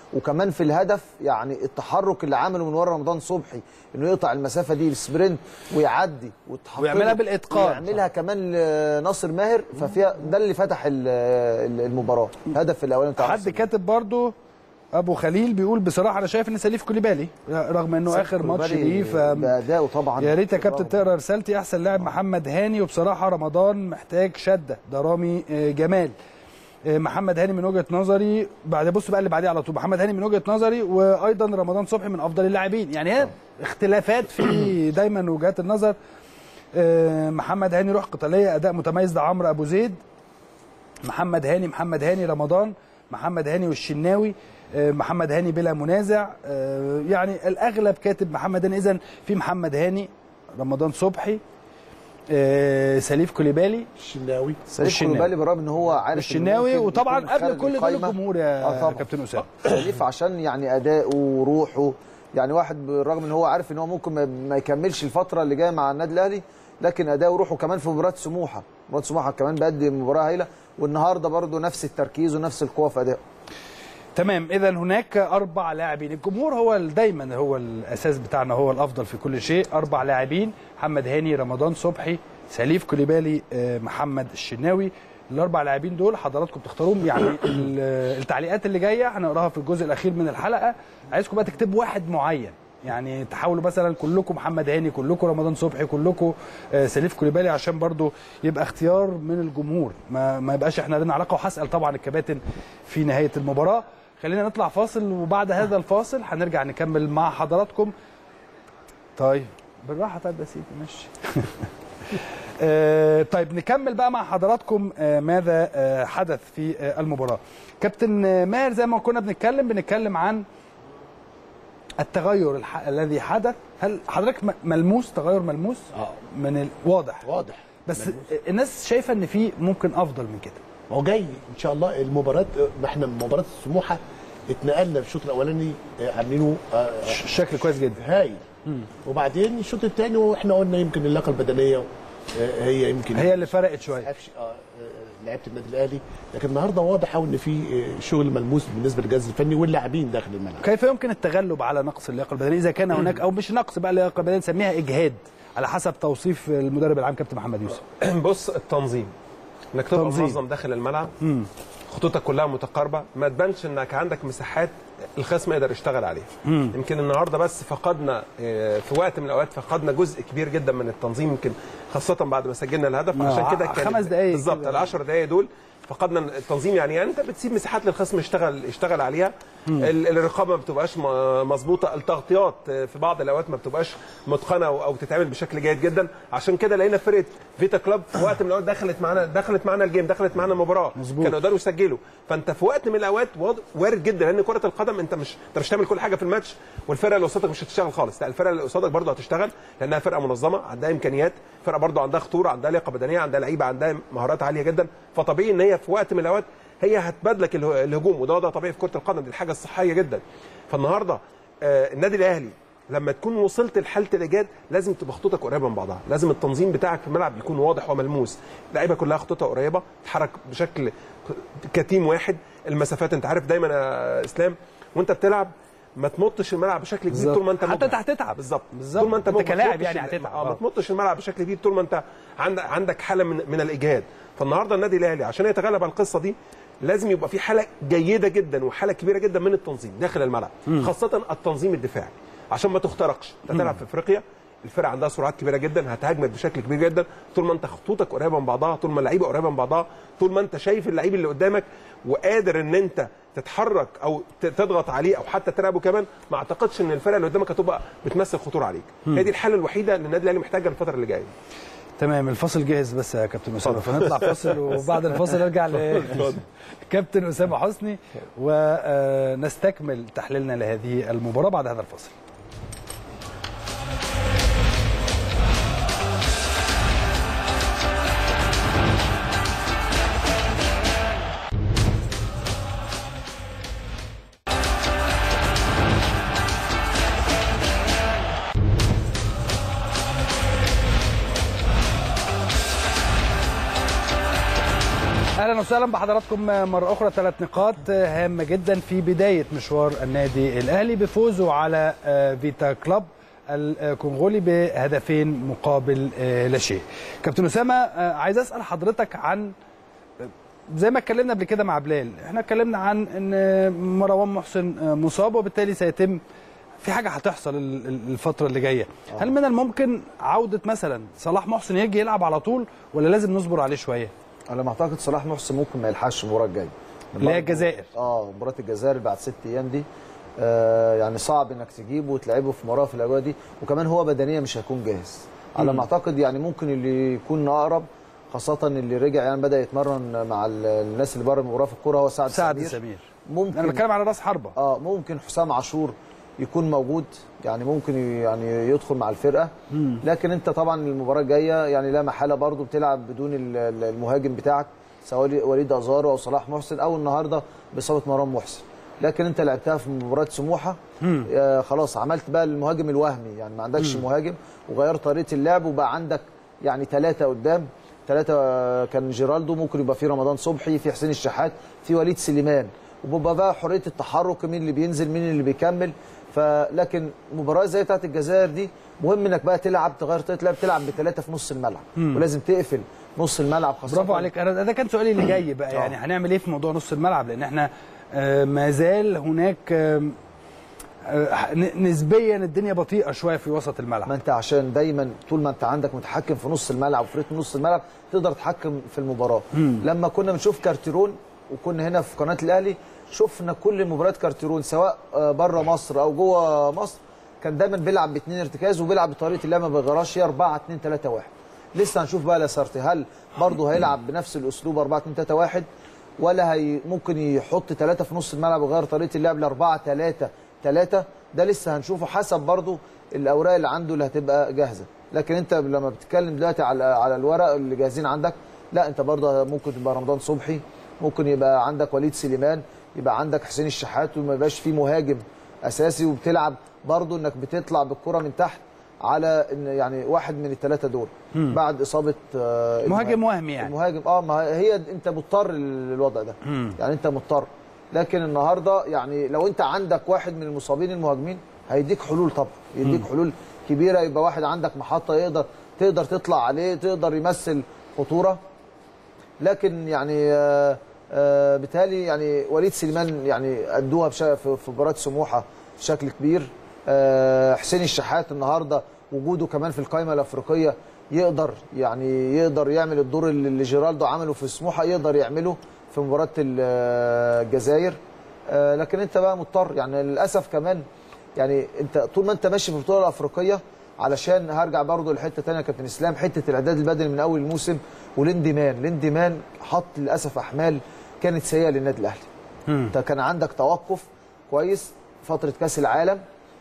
وكمان في الهدف يعني التحرك اللي عمله من ورا رمضان صبحي انه يقطع المسافه دي بالسبرنت ويعدي وتحط ويعملها له- بالإتقان. ويعملها كمان ناصر ماهر ففيها ده اللي فتح ال- ال- المباراه الهدف الاولاني بتاع حد ناصر كاتب برضو ابو خليل بيقول بصراحه انا شايف ان سليف كوليبالي رغم انه اخر ماتش كوليبالي ليه ف بادائه طبعا يا ريت يا كابتن تقرا رسالتي احسن لاعب محمد هاني وبصراحه رمضان محتاج شده ده رامي آه، جمال آه، محمد هاني من وجهه نظري بعد بص بقى اللي بعديه على طول محمد هاني من وجهه نظري وايضا رمضان صبحي من افضل اللاعبين يعني هي اختلافات في دايما وجهات النظر آه، محمد هاني روح قتاليه اداء متميز ده عمرو ابو زيد محمد هاني محمد هاني رمضان محمد هاني والشناوي آه، محمد هاني بلا منازع آه، يعني الاغلب كاتب محمد هاني اذا في محمد هاني رمضان صبحي آه، سليف كوليبالي الشناوي سليف والشناوي. كولوبالي برغم ان هو عارف إن الشناوي ممكن وطبعا يكون قبل خارج كل دول القايمة. الجمهور يا آه طبعا. كابتن اسامه سليف عشان يعني اداؤه وروحه يعني واحد بالرغم ان هو عارف ان هو ممكن ما- ما يكملش الفتره اللي جايه مع النادي الاهلي لكن اداؤه وروحه كمان في مباراه سموحه مباراه سموحه كمان بيقدم مباراه هايله والنهارده برده نفس التركيز ونفس القوه في ادائه تمام اذا هناك اربع لاعبين الجمهور هو ال- دايما هو الاساس بتاعنا هو الافضل في كل شيء اربع لاعبين محمد هاني رمضان صبحي سليف كوليبالي آه، محمد الشناوي الاربع لاعبين دول حضراتكم تختاروهم يعني ال- التعليقات اللي جايه هنقراها في الجزء الاخير من الحلقه عايزكم بقى تكتبوا واحد معين يعني تحاولوا مثلا كلكم محمد هاني كلكم رمضان صبحي كلكم آه، سليف كوليبالي عشان برضو يبقى اختيار من الجمهور ما, ما يبقاش احنا لنا علاقه وهسال طبعا الكباتن في نهايه المباراه خلينا نطلع فاصل وبعد هذا الفاصل هنرجع نكمل مع حضراتكم طيب بالراحه طيب يا سيدي ماشي آه، طيب نكمل بقى مع حضراتكم آه، ماذا آه، حدث في آه، المباراه كابتن آه، ماهر زي ما كنا بنتكلم بنتكلم عن التغير الح... الذي حدث هل حضرتك م- ملموس تغير ملموس اه من ال... واضح واضح بس الناس شايفه ان في ممكن افضل من كده ما هو جاي ان شاء الله المباراه ما احنا مباراه سموحه اتنقلنا في الشوط الاولاني آه، عاملينه آه، ش- شكل كويس جدا هايل وبعدين الشوط الثاني واحنا قلنا يمكن اللياقه البدنيه آه، هي يمكن هي اللي فرقت شويه عارفش اه آه، لعيبه النادي الاهلي لكن النهارده واضح قوي ان في آه، شغل ملموس بالنسبه للجهاز الفني واللاعبين داخل الملعب كيف يمكن التغلب على نقص اللياقه البدنيه اذا كان هناك او مش نقص بقى اللياقه البدنيه نسميها اجهاد على حسب توصيف المدرب العام كابتن محمد يوسف بص التنظيم انك تبقى تنظيم. منظم داخل الملعب خطوطك كلها متقاربه ما تبانش انك عندك مساحات الخصم يقدر يشتغل عليها يمكن النهارده بس فقدنا آه، في وقت من الاوقات فقدنا جزء كبير جدا من التنظيم يمكن خاصه بعد ما سجلنا الهدف آه، عشان كده كان خمس دقايق بالظبط كده. ال 10 دقائق دول فقدنا التنظيم يعني, يعني انت بتسيب مساحات للخصم يشتغل يشتغل عليها ال- الرقابه ما بتبقاش م- مظبوطه التغطيات في بعض الاوقات ما بتبقاش متقنه او أو تتعمل بشكل جيد جدا عشان كده لقينا فرقه فيتا كلوب في وقت من الاوقات دخلت معانا دخلت معانا الجيم دخلت معانا المباراه مظبوط. كانوا يقدروا يسجلوا فانت في وقت من الاوقات واض- وارد جدا لان كره القدم انت مش انت مش هتعمل كل حاجه في الماتش والفرقه اللي قصادك مش هتشتغل خالص لا الفرقه اللي قصادك برضه هتشتغل لانها فرقه منظمه عندها امكانيات فرقه برضه عندها خطوره عندها لياقه بدنيه عندها لعيبه عندها مهارات عاليه جدا فطبيعي ان هي في وقت من الاوقات هي هتبادلك اله- الهجوم وده ده طبيعي في كره القدم دي الحاجه الصحيه جدا فالنهارده آه، النادي الاهلي لما تكون وصلت لحاله الايجاد لازم تبقى خطوطك قريبه من بعضها لازم التنظيم بتاعك في الملعب يكون واضح وملموس اللعيبه كلها خطوطها قريبه تتحرك بشكل كتيم واحد المسافات انت عارف دايما يا اسلام وانت بتلعب ما تمطش الملعب بشكل كبير بالظبط. طول ما انت حتى مجهد. انت هتتعب. بالظبط بالظبط. طول ما انت انت مجهد. ما كلاعب تمطش يعني ال- هتتعب. اه آه. ما تمطش الملعب بشكل كبير طول ما انت عندك عندك حاله من من الاجهاد فالنهارده النادي الاهلي عشان يتغلب على القصه دي لازم يبقى في حاله جيده جدا وحاله كبيره جدا من التنظيم داخل الملعب خاصه التنظيم الدفاعي عشان ما تخترقش انت تلعب في افريقيا الفرقه عندها سرعات كبيره جدا هتهاجمك بشكل كبير جدا طول ما انت خطوطك قريبه من بعضها طول ما اللعيبه قريبه من بعضها طول ما انت شايف اللعيب اللي قدامك وقادر ان انت تتحرك او ت- تضغط عليه او حتى تلعبه كمان ما اعتقدش ان الفرقه اللي قدامك هتبقى بتمثل خطوره عليك هي دي الحاله الوحيده اللي النادي الاهلي محتاجها الفتره اللي جايه تمام الفاصل جاهز بس يا كابتن اسامه فنطلع فاصل وبعد الفاصل نرجع ل كابتن اسامه حسني ونستكمل تحليلنا لهذه المباراه بعد هذا الفاصل اهلا وسهلا بحضراتكم مره اخرى ثلاث نقاط هامه جدا في بدايه مشوار النادي الاهلي بفوزه على فيتا كلوب الكونغولي بهدفين مقابل لا شيء. كابتن اسامه عايز اسال حضرتك عن زي ما اتكلمنا قبل كده مع بلال، احنا اتكلمنا عن ان مروان محسن مصاب وبالتالي سيتم في حاجه هتحصل الفتره اللي جايه هل من الممكن عوده مثلا صلاح محسن يجي يلعب على طول ولا لازم نصبر عليه شويه انا ما اعتقد صلاح محسن ممكن ما يلحقش المباراه الجايه اللي هي الجزائر اه مباراه الجزائر بعد ست ايام دي آه يعني صعب انك تجيبه وتلعبه في مباراه في الاجواء دي وكمان هو بدنيا مش هيكون جاهز على ما اعتقد يعني ممكن اللي يكون اقرب خاصة اللي رجع يعني بدأ يتمرن مع الناس اللي بره المباراة في الكورة هو سعد, سعد سمير. سمير ممكن انا بتكلم على راس حربه اه ممكن حسام عاشور يكون موجود يعني ممكن يعني يدخل مع الفرقه مم. لكن انت طبعا المباراه الجايه يعني لا محاله برضو بتلعب بدون المهاجم بتاعك سواء وليد ازارو او صلاح محسن او النهارده باصابه مروان محسن لكن انت لعبتها في مباراه سموحه آه خلاص عملت بقى المهاجم الوهمي يعني ما عندكش مم. مهاجم وغيرت طريقه اللعب وبقى عندك يعني ثلاثه قدام ثلاثه كان جيرالدو ممكن يبقى في رمضان صبحي في حسين الشحات في وليد سليمان وبيبقى بقى حريه التحرك مين اللي بينزل مين اللي بيكمل فلكن مباراه زي بتاعت الجزائر دي مهم انك بقى تلعب تغير طريقه لعب تلعب بثلاثه في نص الملعب مم. ولازم تقفل نص الملعب خاصه برافو عليك انا ده كان سؤالي اللي جاي بقى يعني هنعمل ايه في موضوع نص الملعب لان احنا آه ما زال هناك آه آه نسبيا الدنيا بطيئه شويه في وسط الملعب ما انت عشان دايما طول ما انت عندك متحكم في نص الملعب وفي رتم نص الملعب تقدر تتحكم في المباراه مم. لما كنا بنشوف كارتيرون وكنا هنا في قناه الاهلي شفنا كل مباريات كارتيرون سواء بره مصر او جوه مصر كان دايما بيلعب باثنين ارتكاز وبيلعب بطريقه اللعب ما بيغيرش 4 2 3 1 لسه هنشوف بقى لاسارتي هل برضه هيلعب بنفس الاسلوب 4 2 3 1 ولا هي ممكن يحط ثلاثه في نص الملعب ويغير طريقه اللعب ل 4 3 3 ده لسه هنشوفه حسب برضه الاوراق اللي عنده اللي هتبقى جاهزه لكن انت لما بتتكلم دلوقتي على على الورق اللي جاهزين عندك لا انت برضه ممكن تبقى رمضان صبحي ممكن يبقى عندك وليد سليمان يبقى عندك حسين الشحات وما يبقاش في مهاجم اساسي وبتلعب برضه انك بتطلع بالكره من تحت على ان يعني واحد من الثلاثه دول مم. بعد اصابه آه مهاجم وهمي يعني المهاجم اه ما هي انت مضطر للوضع ده مم. يعني انت مضطر لكن النهارده يعني لو انت عندك واحد من المصابين المهاجمين هيديك حلول طبعا يديك مم. حلول كبيره يبقى واحد عندك محطه يقدر تقدر تطلع عليه تقدر يمثل خطوره لكن يعني آه آه بالتالي يعني وليد سليمان يعني ادوها في مباراه سموحه بشكل كبير آه حسين الشحات النهارده وجوده كمان في القائمه الافريقيه يقدر يعني يقدر يعمل الدور اللي جيرالدو عمله في سموحه يقدر يعمله في مباراه الجزائر آه لكن انت بقى مضطر يعني للاسف كمان يعني انت طول ما انت ماشي في البطوله الافريقيه علشان هرجع برضه لحته ثانيه يا كابتن اسلام حته الاعداد البدني من اول الموسم والاندمان الاندمان حط للاسف احمال كانت سيئه للنادي الاهلي انت كان عندك توقف كويس فتره كاس العالم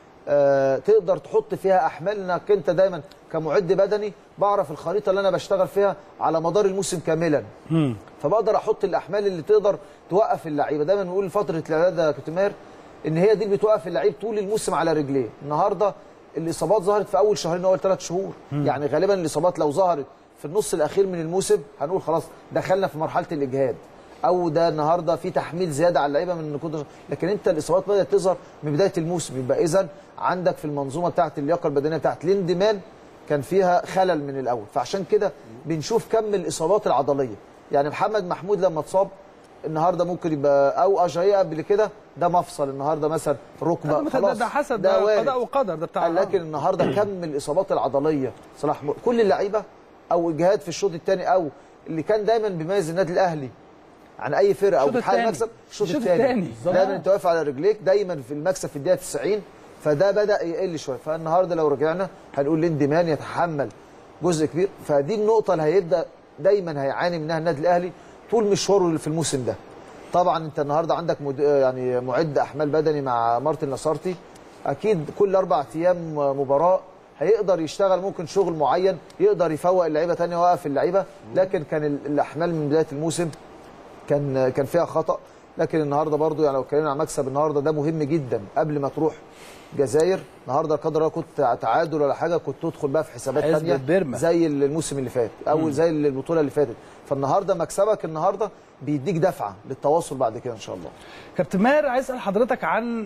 آه تقدر تحط فيها احمال انك انت دايما كمعد بدني بعرف الخريطه اللي انا بشتغل فيها على مدار الموسم كاملا مم. فبقدر احط الاحمال اللي تقدر توقف اللعيبه دايما بنقول فتره الاعداد يا كابتن ماهر ان هي دي اللي بتوقف اللعيب طول الموسم على رجليه النهارده الاصابات ظهرت في اول شهرين اول ثلاث شهور مم. يعني غالبا الاصابات لو ظهرت في النص الاخير من الموسم هنقول خلاص دخلنا في مرحله الاجهاد او ده النهارده في تحميل زياده على اللعيبه من النقود لكن انت الاصابات بدات تظهر من بدايه الموسم يبقى اذا عندك في المنظومه بتاعه اللياقه البدنيه بتاعه الاندمان كان فيها خلل من الاول فعشان كده بنشوف كم الاصابات العضليه يعني محمد محمود لما اتصاب النهارده ممكن يبقى او اجايه قبل كده ده مفصل النهارده مثلا ركبه خلاص ده حسب ده, ده قضاء وقدر ده بتاع لكن النهارده كم الاصابات العضليه صلاح م... كل اللعيبه او اجهاد في الشوط الثاني او اللي كان دايما بيميز النادي الاهلي عن اي فرقه او بتحقق مكسب الشوط الثاني دايما انت واقف على رجليك دايما في المكسب في الدقيقه 90 فده بدا يقل شويه فالنهارده لو رجعنا هنقول لاندمان يتحمل جزء كبير فدي النقطه اللي هيبدا دايما هيعاني منها النادي الاهلي طول مشواره اللي في الموسم ده طبعا انت النهارده عندك مد... يعني معد احمال بدني مع مارتن نصارتي اكيد كل اربع ايام مباراه هيقدر يشتغل ممكن شغل معين يقدر يفوق اللعيبه ثانيه ويوقف اللعيبه لكن كان الاحمال من بدايه الموسم كان كان فيها خطا لكن النهارده برضو يعني لو اتكلمنا عن مكسب النهارده ده مهم جدا قبل ما تروح جزائر النهارده قدر الله كنت تعادل ولا حاجه كنت تدخل بقى في حسابات ثانيه زي الموسم اللي فات او م. زي البطوله اللي فاتت فالنهارده مكسبك النهارده بيديك دفعه للتواصل بعد كده ان شاء الله كابتن ماهر عايز اسال حضرتك عن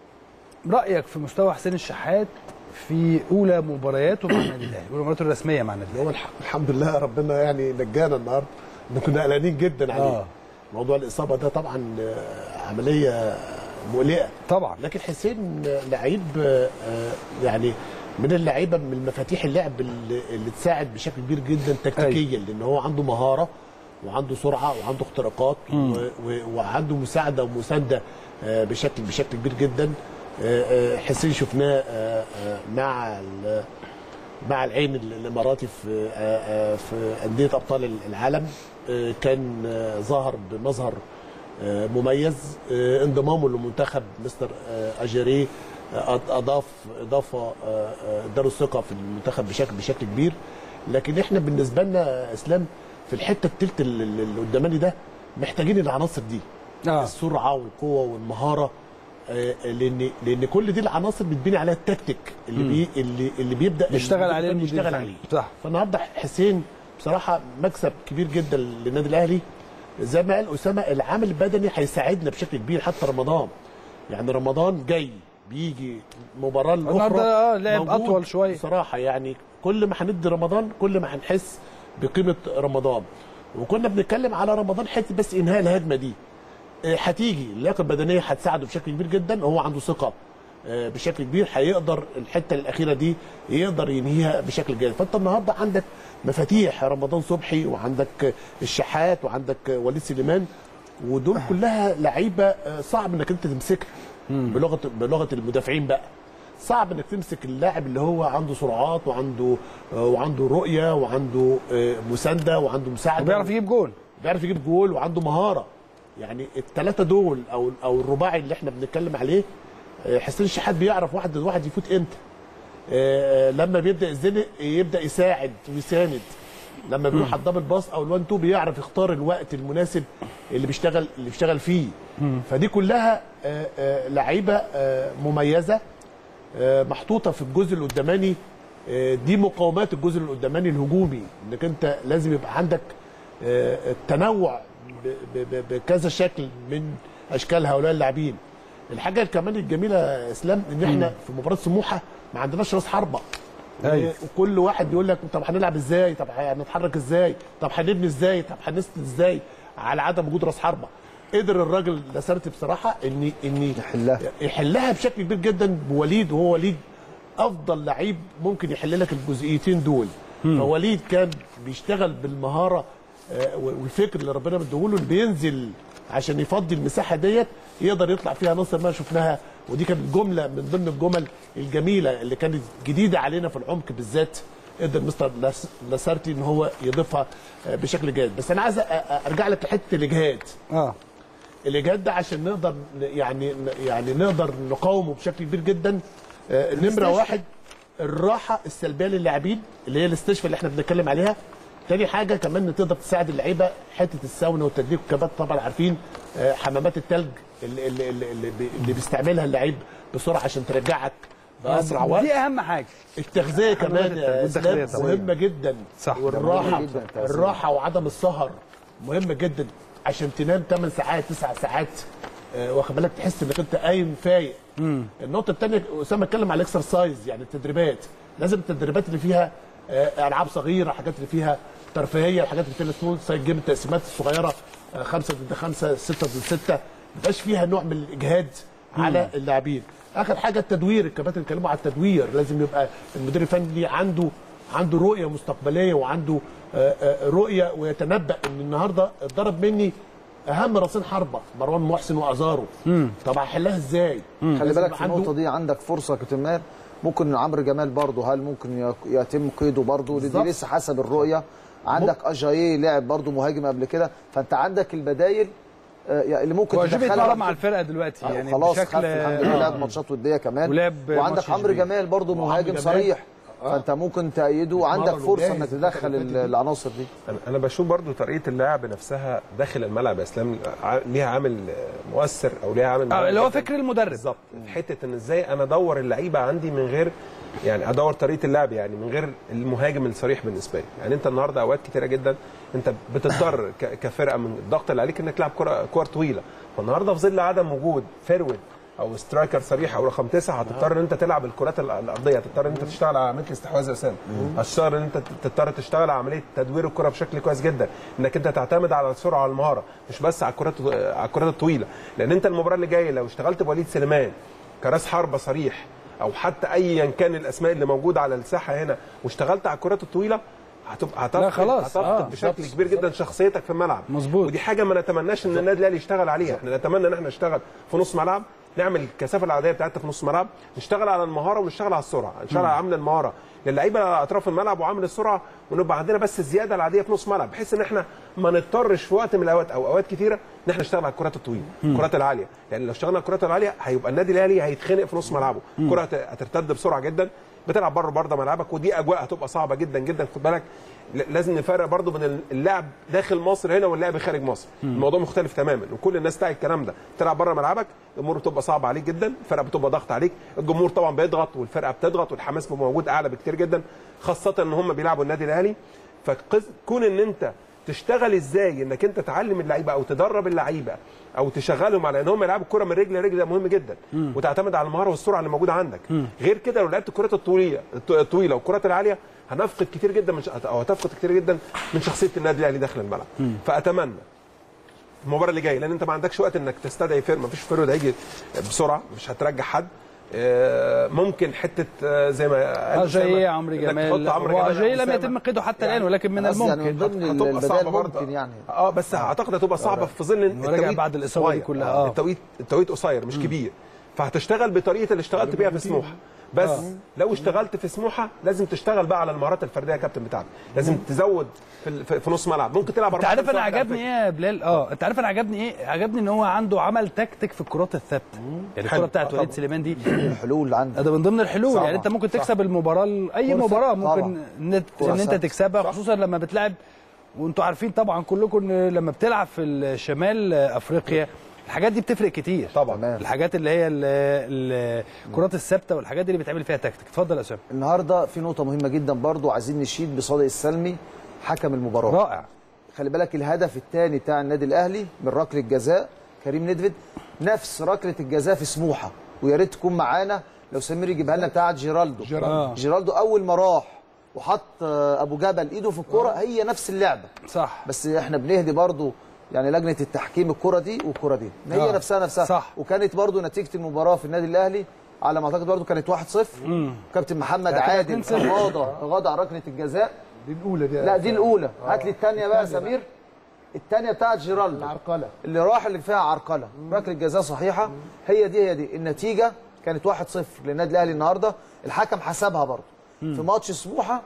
رايك في مستوى حسين الشحات في اولى مبارياته مع النادي الاهلي اولى مبارياته الرسميه مع النادي هو الاهلي الح- الحمد لله ربنا يعني نجانا النهارده إحنا كنا قلقانين جدا عليه آه. موضوع الاصابه ده طبعا آه، عمليه مقلقه طبعا لكن حسين لعيب آه، يعني من اللعيبه من المفاتيح اللعب اللي, اللي تساعد بشكل كبير جدا تكتيكيا لان هو عنده مهاره وعنده سرعه وعنده اختراقات و- و- وعنده مساعده ومسانده آه، بشكل بشكل كبير جدا آه، آه، حسين شفناه آه، آه، مع ال- مع العين الاماراتي في آه، آه، في انديه ابطال العالم آه، كان آه، ظهر بمظهر آه، مميز آه، انضمامه لمنتخب مستر آه، اجيري آه، اضاف اضافه آه، آه، اداله الثقه في المنتخب بشكل بشكل كبير لكن احنا بالنسبه لنا اسلام في الحته التلت ال- ال- اللي قداماني ده محتاجين العناصر دي آه. السرعه والقوه والمهاره آه، لان لان كل دي العناصر بتبني عليها التكتيك اللي بي اللي اللي بيبدا يشتغل المدير عليه الفني المدير يشتغل الفني. عليه صح. فالنهارده حسين بصراحه مكسب كبير جدا للنادي الاهلي زي ما قال اسامه العامل البدني هيساعدنا بشكل كبير حتى رمضان يعني رمضان جاي بيجي مباراه الاخرى النهارده آه، لعب موجود أطول شوية. بصراحه يعني كل ما هندي رمضان كل ما هنحس بقيمه رمضان وكنا بنتكلم على رمضان حته بس انهاء الهجمه دي آه، هتيجي اللياقه البدنيه هتساعده بشكل كبير جدا هو عنده ثقه آه، بشكل كبير هيقدر الحته الاخيره دي يقدر ينهيها بشكل جيد فانت النهارده عندك مفاتيح رمضان صبحي وعندك الشحات وعندك وليد سليمان ودول كلها لعيبه آه، صعب انك انت تمسكها بلغه بلغه المدافعين بقى صعب انك تمسك اللاعب اللي هو عنده سرعات وعنده آه، وعنده رؤيه وعنده آه، مسانده وعنده مساعده وبيعرف يجيب جول بيعرف يجيب جول وعنده مهاره يعني الثلاثه دول او او الرباعي اللي احنا بنتكلم عليه آه، حسين الشحات بيعرف واحد ضد واحد يفوت امتى آه، لما بيبدا يزنق يبدا يساعد ويساند لما بيروح على الدبل باص او الوان تو بيعرف يختار الوقت المناسب اللي بيشتغل اللي بيشتغل فيه فدي كلها آه، آه، لعيبه آه، مميزه آه، محطوطه في الجزء القداماني آه، دي مقاومات الجزء القداماني الهجومي انك انت لازم يبقى عندك آه، التنوع ب- ب- ب- بكذا شكل من اشكال هؤلاء اللاعبين الحاجه كمان الجميله يا اسلام ان احنا في مباراه سموحه ما عندناش راس حربه أيوة. وكل واحد يقول لك طب هنلعب ازاي طب هنتحرك ازاي طب هنبني ازاي طب هنسند ازاي على عدم وجود راس حربه قدر الراجل لاسارتي بصراحه ان ان يحلها. يحلها بشكل كبير جدا بوليد وهو وليد افضل لعيب ممكن يحل لك الجزئيتين دول فوليد كان بيشتغل بالمهاره آه، والفكر اللي ربنا مديهوله اللي بينزل عشان يفضي المساحه ديت يقدر يطلع فيها نصر ما شفناها ودي كانت جمله من ضمن الجمل الجميله اللي كانت جديده علينا في العمق بالذات قدر مستر لاس- لاسارتي ان هو يضيفها آه، بشكل جيد بس انا عايز أ- أ- ارجع لك لحته الاجهاد اه الاجهاد ده عشان نقدر ن- يعني يعني نقدر نقاومه بشكل كبير جدا آه، نمره واحد الراحه السلبيه للاعبين اللي هي الاستشفاء اللي احنا بنتكلم عليها تاني حاجه كمان ان تقدر تساعد اللعيبه حته الساونا والتدريب كمان طبعا عارفين آه، حمامات التلج اللي, اللي, اللي, اللي, بي- اللي بيستعملها اللعيب بسرعه عشان ترجعك باسرع وقت دي اهم حاجه التغذيه كمان يا والداخلية اسلام طبعاً. مهمه جدا صح. والراحه مهم جداً التغذية. الراحه وعدم السهر مهمه جدا عشان تنام 8 ساعات 9 ساعات آه، واخد بالك تحس انك انت قايم فايق النقطه الثانيه اسامه اتكلم على الاكسرسايز يعني التدريبات لازم التدريبات اللي فيها آه، العاب صغيره حاجات اللي فيها ترفيهيه الحاجات اللي فيها سمول سايد جيم التقسيمات الصغيره آه، خمسه ضد خمسه سته ضد سته ما يبقاش فيها نوع من الاجهاد على اللاعبين اخر حاجه التدوير الكباتن اتكلموا على التدوير لازم يبقى المدير الفني عنده عنده رؤيه مستقبليه وعنده آه، آه، رؤيه ويتنبأ ان النهارده اتضرب مني اهم راسين حربه مروان محسن وازارو طب هحلها ازاي؟ خلي لازم بالك يبقى في عنده- النقطه دي عندك فرصه يا كابتن ماهر ممكن عمرو جمال برضه هل ممكن يك- يتم قيده برضه دي بالظبط. لسه حسب الرؤيه عندك اجاييه لعب برضه مهاجم قبل كده فانت عندك البدايل آه، يعني اللي ممكن هو جيبي تدخلها اتمرن مع الفرقه دلوقتي يعني يعني خلاص بشكل خف الحمد لله آه. لعب ماتشات وديه كمان ولعب وعندك ماتش عمرو جميل. جمال برضه وعمرو مهاجم جمال. صريح فانت ممكن تأيده وعندك وجاهز فرصه انك الفترة تدخل اللي فاتت دي. العناصر دي أنا- انا بشوف برضو طريقه اللعب نفسها داخل الملعب يا اسلام ع- ليها عامل آه، مؤثر او ليها عامل آه، اللي هو جداً. فكر المدرب بالظبط حته ان ازاي انا ادور اللعيبه عندي من غير يعني ادور طريقه اللعب يعني من غير المهاجم الصريح بالنسبه لي يعني انت النهارده اوقات كتيره جدا انت بتضطر ك- كفرقه من الضغط اللي عليك انك تلعب كره كور طويله فالنهارده في ظل عدم وجود فيرود او سترايكر صريح او رقم تسعه هتضطر ان انت تلعب الكرات ال- الارضيه هتضطر ان انت تشتغل على عمليه الاستحواذ يا اسامه هتضطر ان انت تضطر تشتغل على عمليه تدوير الكره بشكل كويس جدا انك انت تعتمد على السرعه والمهاره مش بس على الكرات على الكرات الطويله لان انت المباراه اللي جايه لو اشتغلت بوليد سليمان كراس حربه صريح او حتى ايا كان الاسماء اللي موجوده على الساحه هنا واشتغلت على الكرات الطويله هتبقى هتفقد خلاص، هتفقد آه، بشكل كبير جدا شخصيتك في الملعب مظبوط. ودي حاجه ما نتمناش ان النادي الاهلي يشتغل عليها احنا نتمنى ان احنا نشتغل في نص ملعب نعمل الكثافه العاديه بتاعتنا في نص ملعب نشتغل على المهاره ونشتغل على السرعه نشتغل على عمل المهاره للعيبه على اطراف الملعب وعمل السرعه ونبقى عندنا بس الزياده العاديه في نص ملعب بحيث ان احنا ما نضطرش في وقت من الاوقات او اوقات كثيره ان احنا نشتغل على الكرات الطويله الكرات العاليه لان لو اشتغلنا على الكرات العاليه هيبقى النادي الاهلي هيتخنق في نص ملعبه الكره هت- هترتد بسرعه جدا بتلعب بره برضه ملعبك ودي اجواء هتبقى صعبه جدا جدا خد بالك ل- لازم نفرق برضه بين اللعب داخل مصر هنا واللعب خارج مصر الموضوع مختلف تماما وكل الناس تعي الكلام ده تلعب بره ملعبك الامور بتبقى صعبه عليك جدا الفرقه بتبقى ضغط عليك الجمهور طبعا بيضغط والفرقه بتضغط والحماس بيبقى موجود اعلى بكتير جدا خاصه ان هم بيلعبوا النادي الاهلي فكون ان انت تشتغل ازاي انك انت تعلم اللعيبه او تدرب اللعيبه او تشغلهم على ان هم يلعبوا الكره من رجل لرجل ده مهم جدا وتعتمد على المهاره والسرعه اللي موجوده عندك غير كده لو لعبت الكرات الطوليه الط- الطويله والكرات العاليه هنفقد كتير جدا من ش... او هتفقد كتير جدا من شخصيه النادي الاهلي داخل الملعب فاتمنى المباراه اللي جايه لان انت ما عندكش وقت انك تستدعي فيرما مفيش فيرود هيجي بسرعه مش هترجع حد آه، ممكن حته آه، زي ما قال اجاي أسامة، عمرو إنك جمال تحط عمرو هو جمال اجاي لم أسامة. يتم قيده حتى يعني الان ولكن من بس يعني الممكن من ضمن هتبقى البدائل صعبة برضه. ممكن يعني اه بس اعتقد هتبقى صعبه في ظل ان ورجع التوقيت بعد الإصابة دي صغير. كلها، آه. آه. التوقيت التوقيت قصير مش كبير فهتشتغل بطريقه اللي اشتغلت بيها في سموحه بس لو اشتغلت في سموحه لازم تشتغل بقى على المهارات الفرديه يا كابتن بتاعك لازم تزود في, ال- في في نص ملعب ممكن تلعب انت أربعة عارف خمسة انا واحد على عجبني فكرة. ايه يا بلال اه انت عارف انا عجبني ايه عجبني ان هو عنده عمل تكتيك في الكرات الثابته يعني الكره بتاعت وليد سليمان دي الحلول عنده ده من ضمن الحلول صح. يعني انت ممكن تكسب المباراه اي مباراه ممكن طبعا. ان كرة ان انت ثابتة. تكسبها خصوصا لما بتلعب وانتوا عارفين طبعا كلكم ان لما بتلعب في الشمال افريقيا الحاجات دي بتفرق كتير طبعا تمام. الحاجات اللي هي ال- ال- الكرات الثابته والحاجات دي اللي بيتعمل فيها تكتيك اتفضل يا اسامه النهارده في نقطه مهمه جدا برضو عايزين نشيد بصادق السلمي حكم المباراه رائع خلي بالك الهدف الثاني بتاع النادي الاهلي من ركله جزاء كريم ندفد نفس ركله الجزاء في سموحه ويا ريت تكون معانا لو سمير يجيبها لنا بتاعه جيرالدو آه. جيرالدو اول ما راح وحط آه، ابو جبل ايده في الكوره هي نفس اللعبه صح بس احنا بنهدي برضو يعني لجنه التحكيم الكره دي والكره دي هي آه. نفسها نفسها صح. وكانت برضو نتيجه المباراه في النادي الاهلي على ما اعتقد برضو كانت 1-0 كابتن محمد كانت عادل 2-0. تغاضى تغاضى عن ركله الجزاء دي الاولى دي لا دي الاولى هات لي الثانيه بقى يا سمير الثانيه بتاعت جيرالدو العرقله اللي راح اللي فيها عرقله ركله جزاء صحيحه هي دي هي دي النتيجه كانت 1-0 للنادي الاهلي النهارده الحكم حسبها برضه في ماتش سموحه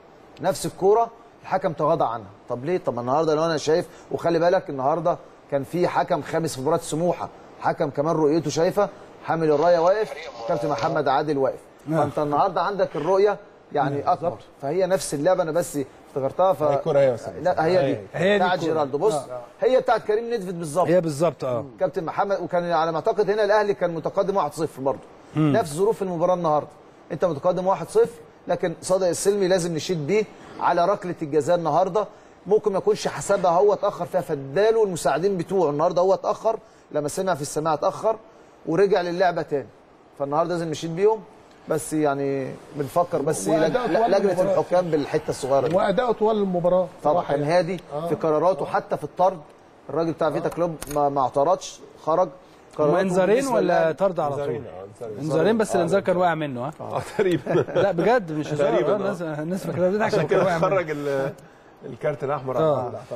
نفس الكوره الحكم تغاضى عنها طب ليه طب النهارده لو انا شايف وخلي بالك النهارده كان في حكم خامس في مباراه سموحه حكم كمان رؤيته شايفه حامل الرايه واقف كابتن محمد عادل واقف فانت النهارده عندك الرؤيه يعني اكبر فهي نفس اللعبه انا بس افتكرتها ف هي الكرة هي يا أستاذ. لا هي دي هي دي بتاعت الكرة. جيرالدو بص هي بتاعت كريم نيدفيد بالظبط هي بالظبط اه كابتن محمد وكان على ما اعتقد هنا الاهلي كان متقدم 1-0 برضه نفس ظروف المباراه النهارده انت متقدم 1-0 لكن صادق السلمي لازم نشيد بيه على ركله الجزاء النهارده ممكن ما يكونش حسبها هو اتاخر فيها فاداله المساعدين بتوعه النهارده هو اتاخر لما سمع في السماع اتاخر ورجع للعبه تاني فالنهارده لازم نشيد بيهم بس يعني بنفكر بس لج- وأداء طوال لجنه المباراة. الحكام بالحته الصغيره دي واداؤه طوال المباراه طبعا صراحة كان يعني. هادي في قراراته حتى في الطرد الراجل بتاع فيتا كلوب ما, ما اعترضش خرج قراراته انذارين بالنسبة ولا للاعب طرد على طول انذارين، آه، انذارين. انذارين بس الانذار كان واقع منه ها اه تقريبا لا بجد مش هزار تقريباً، آه، آه. الناس الناس فاكره بتضحك عشان عشان كان كده واقع منه خرج ال- الكارت الاحمر آه. على طول اعتقد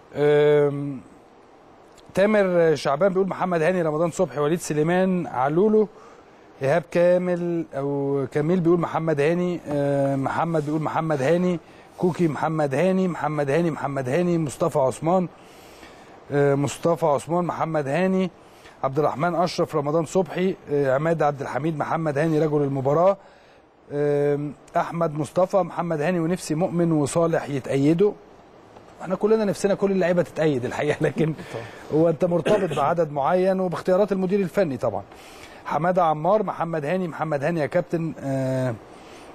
يعني أم، تامر شعبان بيقول محمد هاني رمضان صبحي وليد سليمان علولو ايهاب كامل او كميل بيقول محمد هاني أه، محمد بيقول محمد هاني كوكي محمد هاني محمد هاني محمد هاني مصطفى عثمان أه، مصطفى عثمان محمد هاني عبد الرحمن اشرف رمضان صبحي أه، عماد عبد الحميد محمد هاني رجل المباراه أم، احمد مصطفى محمد هاني ونفسي مؤمن وصالح يتأيدوا احنا كلنا نفسنا كل اللعيبه تتأيد الحقيقه لكن هو انت مرتبط بعدد معين وباختيارات المدير الفني طبعا حماده عمار محمد هاني محمد هاني يا كابتن آه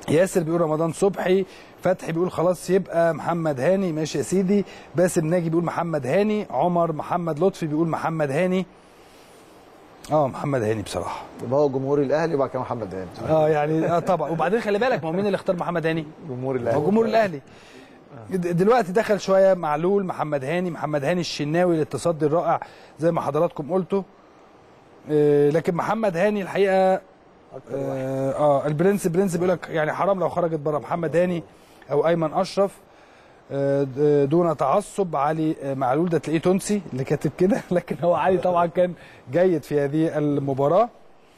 ياسر بيقول رمضان صبحي فتحي بيقول خلاص يبقى محمد هاني ماشي يا سيدي باسم ناجي بيقول محمد هاني عمر محمد لطفي بيقول محمد هاني اه محمد هاني بصراحه يبقى هو جمهور الاهلي وبعد كده محمد هاني اه يعني اه طبعا وبعدين خلي بالك ما هو مين اللي اختار محمد هاني جمهور هو الاهلي جمهور الاهلي د- دلوقتي دخل شويه معلول محمد هاني محمد هاني الشناوي للتصدي الرائع زي ما حضراتكم قلتوا آه، لكن محمد هاني الحقيقه اه, آه البرنس برنس بيقول لك يعني حرام لو خرجت بره محمد هاني او ايمن اشرف آه، د- دون تعصب علي آه، معلول ده تلاقيه تونسي اللي كاتب كده لكن هو علي طبعا كان جيد في هذه المباراه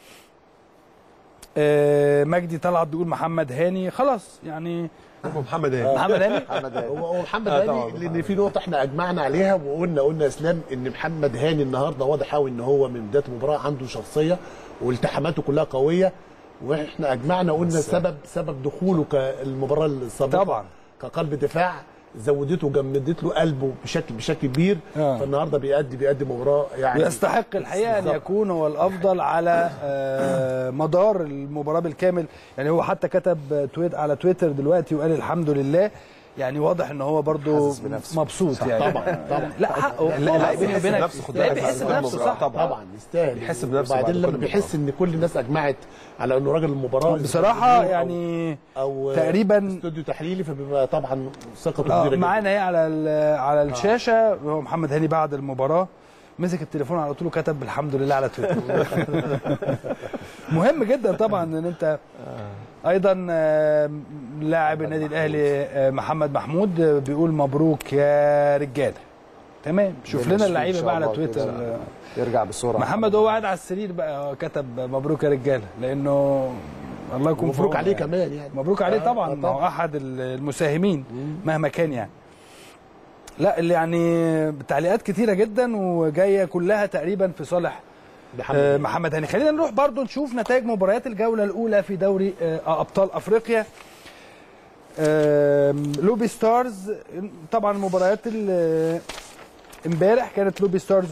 آه، مجدي طلعت بيقول محمد هاني خلاص يعني محمد هاني محمد هاني محمد هاني هو هو محمد آه هاني طبعاً. لان في نقطه احنا اجمعنا عليها وقلنا قلنا يا اسلام ان محمد هاني النهارده واضح قوي ان هو من بدايه المباراه عنده شخصيه والتحاماته كلها قويه واحنا اجمعنا قلنا سبب سبب دخوله كالمباراه السابقه طبعاً. كقلب دفاع زودته وجمدت له قلبه بشكل بشكل كبير آه. فالنهارده بيأدي بيأدي مباراه يعني يستحق الحقيقه ان بالظبط. يكون هو الافضل على آه، مدار المباراه بالكامل يعني هو حتى كتب تويت على تويتر دلوقتي وقال الحمد لله يعني واضح ان هو برضو حاسس بنفسه. مبسوط يعني طبعا طبعا لا حقه لا بيني يحس وبينك بنفسه، خد لا بالك. بيحس بعد بنفسه المباراة صح طبعاً. طبعا يستاهل بيحس بنفسه وبعدين بعد كل لما بيحس ان كل الناس اجمعت على انه راجل المباراه بصراحه أو- يعني او تقريبا استوديو تحليلي فبيبقى طبعا ثقته اه كبيره جدا معانا اهي على ال- على الشاشه هو محمد هاني بعد المباراه مسك التليفون على طول وكتب الحمد لله على تويتر مهم جدا طبعا ان انت ايضا آه، لاعب النادي الاهلي آه، محمد محمود آه، بيقول مبروك يا رجاله تمام شوف لنا إن اللعيبه شاء بقى على الله تويتر كده آه، يرجع بسرعه محمد هو قاعد على السرير بقى هو كتب مبروك يا رجاله لانه الله يكون في مبروك عونه عليه يعني. كمان يعني مبروك عليه آه، طبعا آه، ما هو احد المساهمين مهما كان يعني لا اللي يعني تعليقات كتيره جدا وجايه كلها تقريبا في صالح محمد آه، هاني. محمد هاني خلينا نروح برضو نشوف نتائج مباريات الجوله الاولى في دوري آه، ابطال افريقيا آم، لوبي ستارز طبعا المباريات ال- امبارح كانت لوبي ستارز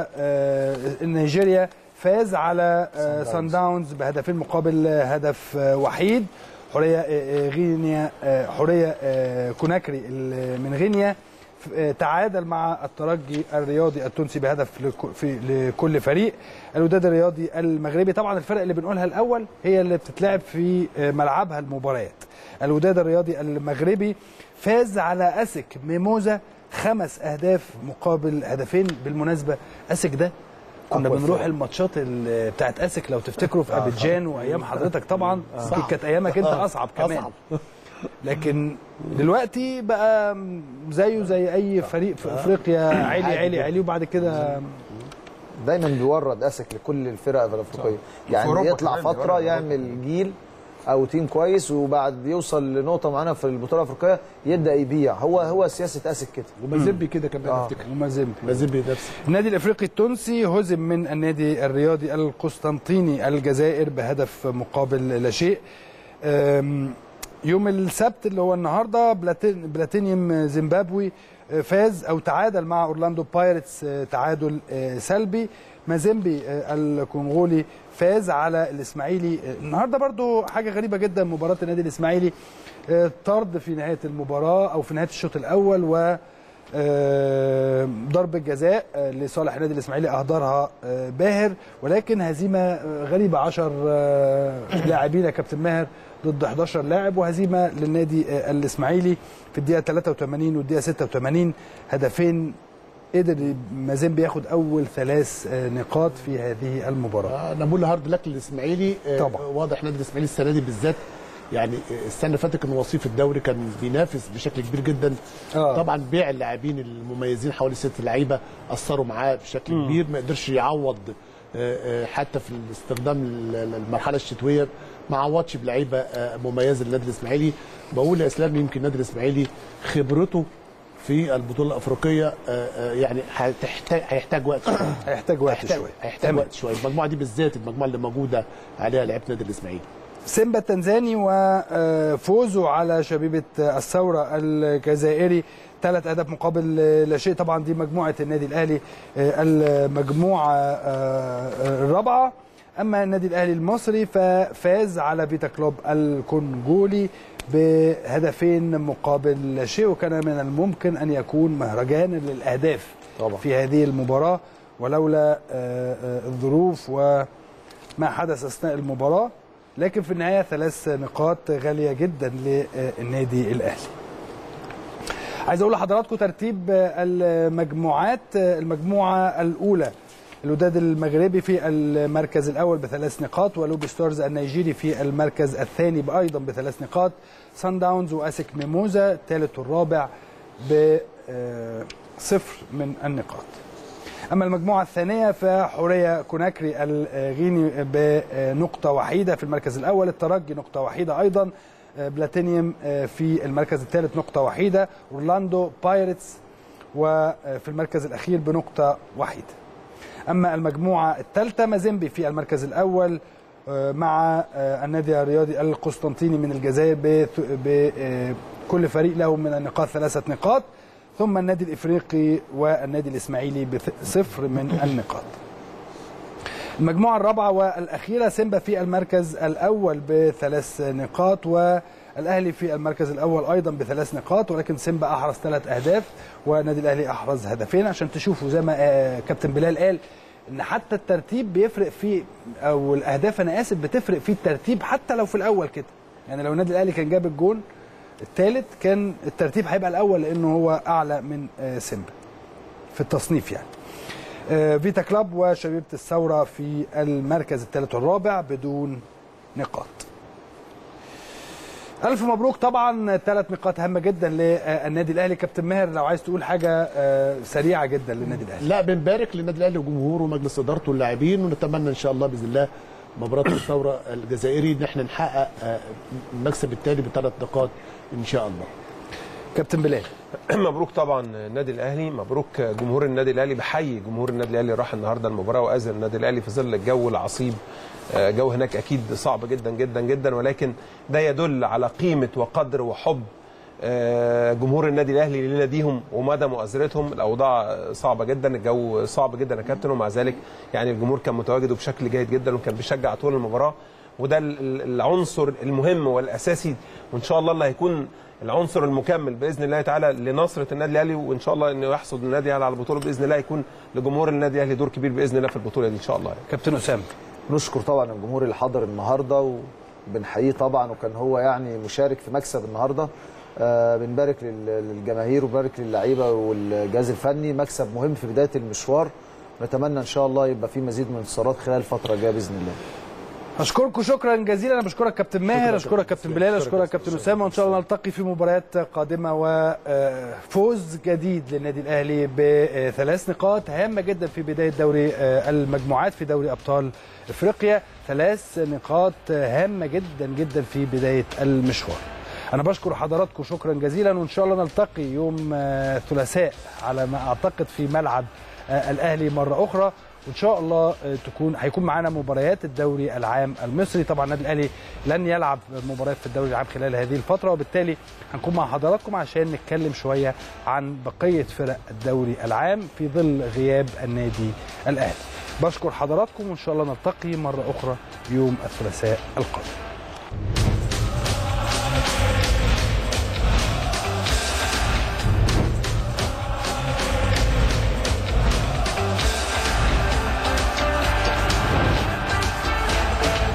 ونيجيريا فاز على آه، سان داونز بهدفين مقابل آه، هدف آه، وحيد حوريه آه، آه، غينيا آه، حوريه آه، كوناكري ال- من غينيا آه، تعادل مع الترجي الرياضي التونسي بهدف لك- في- لكل فريق الوداد الرياضي المغربي طبعا الفرق اللي بنقولها الاول هي اللي بتتلعب في آه، ملعبها المباريات الوداد الرياضي المغربي فاز على اسك ميموزا خمس اهداف مقابل هدفين بالمناسبه اسك ده كنا أقوى بنروح فرق. الماتشات ال- بتاعت اسك لو تفتكروا في ابيجان وايام حضرتك طبعا أكيد كانت ايامك انت اصعب كمان أصعب. لكن دلوقتي بقى زيه زي اي فريق في افريقيا عالي عادي عالي جدا. عالي وبعد كده دايما بيورد اسك لكل الفرق الافريقيه يعني أوروبا يطلع كمان فتره بيورد يعمل جيل او تيم كويس وبعد يوصل لنقطه معينه في البطوله الافريقيه يبدا يبيع هو هو سياسه اسك كده ومازيمبي كده كمان آه. افتكر ومازيمبي مازيمبي نفسه النادي الافريقي التونسي هزم من النادي الرياضي القسطنطيني الجزائر بهدف مقابل لا شيء أم، يوم السبت اللي هو النهارده بلاتين بلاتينيوم زيمبابوي آه، فاز او تعادل مع اورلاندو بايرتس آه، تعادل آه، سلبي مازيمبي آه، الكونغولي فاز على الاسماعيلي آه، النهارده برضو حاجه غريبه جدا مباراه النادي الاسماعيلي آه، طرد في نهايه المباراه او في نهايه الشوط الاول و آه، ضربة جزاء آه، لصالح النادي الإسماعيلي أهدرها آه، باهر ولكن هزيمة آه، غريبة 10 لاعبين يا كابتن ماهر ضد 11 لاعب وهزيمة للنادي آه، الإسماعيلي في الدقيقة 83 والدقيقة 86 هدفين قدر مازيمبي ياخد أول ثلاث آه، نقاط في هذه المباراة آه، انا بقول هارد لك للاسماعيلي آه، طبعا. واضح نادي الاسماعيلي السنه دي بالذات يعني السنه اللي فاتت كان وصيف الدوري كان بينافس بشكل كبير جدا آه. طبعا بيع اللاعبين المميزين حوالي ست لعيبه اثروا معاه بشكل كبير ما قدرش يعوض آه، آه، حتى في استخدام ال- المرحله الشتويه ما عوضش بلعيبه آه، مميزه للنادي الاسماعيلي بقول يا اسلام يمكن النادي الاسماعيلي خبرته في البطوله الافريقيه آه، آه، يعني هتحتاج هيحتاج وقت شويه هيحتاج وقت هيحتاج شوية هيحتاج تمام. وقت شويه المجموعه دي بالذات المجموعه اللي موجوده عليها لعيبه النادي الاسماعيلي سيمبا التنزاني وفوزه على شبيبة الثورة الجزائري ثلاث أهداف مقابل لا شيء طبعا دي مجموعة النادي الأهلي المجموعة الرابعة اما النادي الاهلي المصري ففاز على فيتا كلوب الكونغولي بهدفين مقابل لا شيء وكان من الممكن ان يكون مهرجانا للاهداف طبعا. في هذه المباراه ولولا آه، آه، الظروف وما حدث اثناء المباراه لكن في النهايه ثلاث نقاط غاليه جدا للنادي الاهلي عايز اقول لحضراتكم ترتيب المجموعات المجموعه الاولى الوداد المغربي في المركز الاول بثلاث نقاط ولوبي ستارز النيجيري في المركز الثاني ايضا بثلاث نقاط سان داونز واسك ميموزا الثالث والرابع بصفر من النقاط اما المجموعه الثانيه فحوريه كوناكري الغيني بنقطه وحيده في المركز الاول الترجي نقطه وحيده ايضا بلاتينيوم في المركز الثالث نقطه وحيده اورلاندو بايرتس وفي المركز الاخير بنقطه وحيده اما المجموعه الثالثه مازيمبي في المركز الاول مع النادي الرياضي القسطنطيني من الجزائر بكل فريق له من النقاط ثلاثه نقاط ثم النادي الافريقي والنادي الاسماعيلي بصفر من النقاط المجموعه الرابعه والاخيره سيمبا في المركز الاول بثلاث نقاط والاهلي في المركز الاول ايضا بثلاث نقاط ولكن سيمبا احرز ثلاث اهداف والنادي الاهلي احرز هدفين عشان تشوفوا زي ما كابتن بلال قال ان حتى الترتيب بيفرق في او الاهداف انا اسف بتفرق في الترتيب حتى لو في الاول كده يعني لو النادي الاهلي كان جاب الجون الثالث كان الترتيب هيبقى الاول لانه هو اعلى من سيمبا في التصنيف يعني فيتا كلاب وشبيبه الثوره في المركز الثالث والرابع بدون نقاط الف مبروك طبعا ثلاث نقاط هامه جدا للنادي الاهلي كابتن ماهر لو عايز تقول حاجه سريعه جدا للنادي الاهلي لا بنبارك للنادي الاهلي وجمهوره ومجلس ادارته واللاعبين ونتمنى ان شاء الله باذن الله مباراه الثوره الجزائري ان احنا نحقق المكسب التالي بثلاث نقاط ان شاء الله كابتن بلال مبروك طبعا النادي الاهلي مبروك جمهور النادي الاهلي بحيي جمهور النادي الاهلي راح النهارده المباراه واذن النادي الاهلي في ظل الجو العصيب جو هناك اكيد صعب جدا جدا جدا ولكن ده يدل على قيمه وقدر وحب جمهور النادي الاهلي لناديهم ومدى مؤازرتهم الاوضاع صعبه جدا الجو صعب جدا يا كابتن ومع ذلك يعني الجمهور كان متواجد وبشكل جيد جدا وكان بيشجع طول المباراه وده العنصر المهم والاساسي وان شاء الله اللي هيكون العنصر المكمل باذن الله تعالى لنصره النادي الاهلي وان شاء الله انه يحصد النادي الاهلي على البطوله باذن الله يكون لجمهور النادي الاهلي دور كبير باذن الله في البطوله دي ان شاء الله كابتن اسامه نشكر طبعا الجمهور اللي حضر النهارده وبنحييه طبعا وكان هو يعني مشارك في مكسب النهارده آه بنبارك للجماهير وبنبارك للعيبه والجهاز الفني مكسب مهم في بدايه المشوار نتمنى ان شاء الله يبقى في مزيد من الانتصارات خلال الفتره الجايه باذن الله اشكركم شكرا جزيلا انا بشكرك كابتن ماهر اشكرك كابتن بلال اشكرك كابتن اسامه وان شاء الله نلتقي في مباريات قادمه وفوز جديد للنادي الاهلي بثلاث نقاط هامه جدا في بدايه دوري المجموعات في دوري ابطال افريقيا ثلاث نقاط هامه جدا جدا في بدايه المشوار انا بشكر حضراتكم شكرا جزيلا وان شاء الله نلتقي يوم الثلاثاء على ما اعتقد في ملعب الاهلي مره اخرى وان شاء الله تكون هيكون معانا مباريات الدوري العام المصري طبعا النادي الاهلي لن يلعب مباريات في الدوري العام خلال هذه الفتره وبالتالي هنكون مع حضراتكم عشان نتكلم شويه عن بقيه فرق الدوري العام في ظل غياب النادي الاهلي بشكر حضراتكم وان شاء الله نلتقي مره اخرى يوم الثلاثاء القادم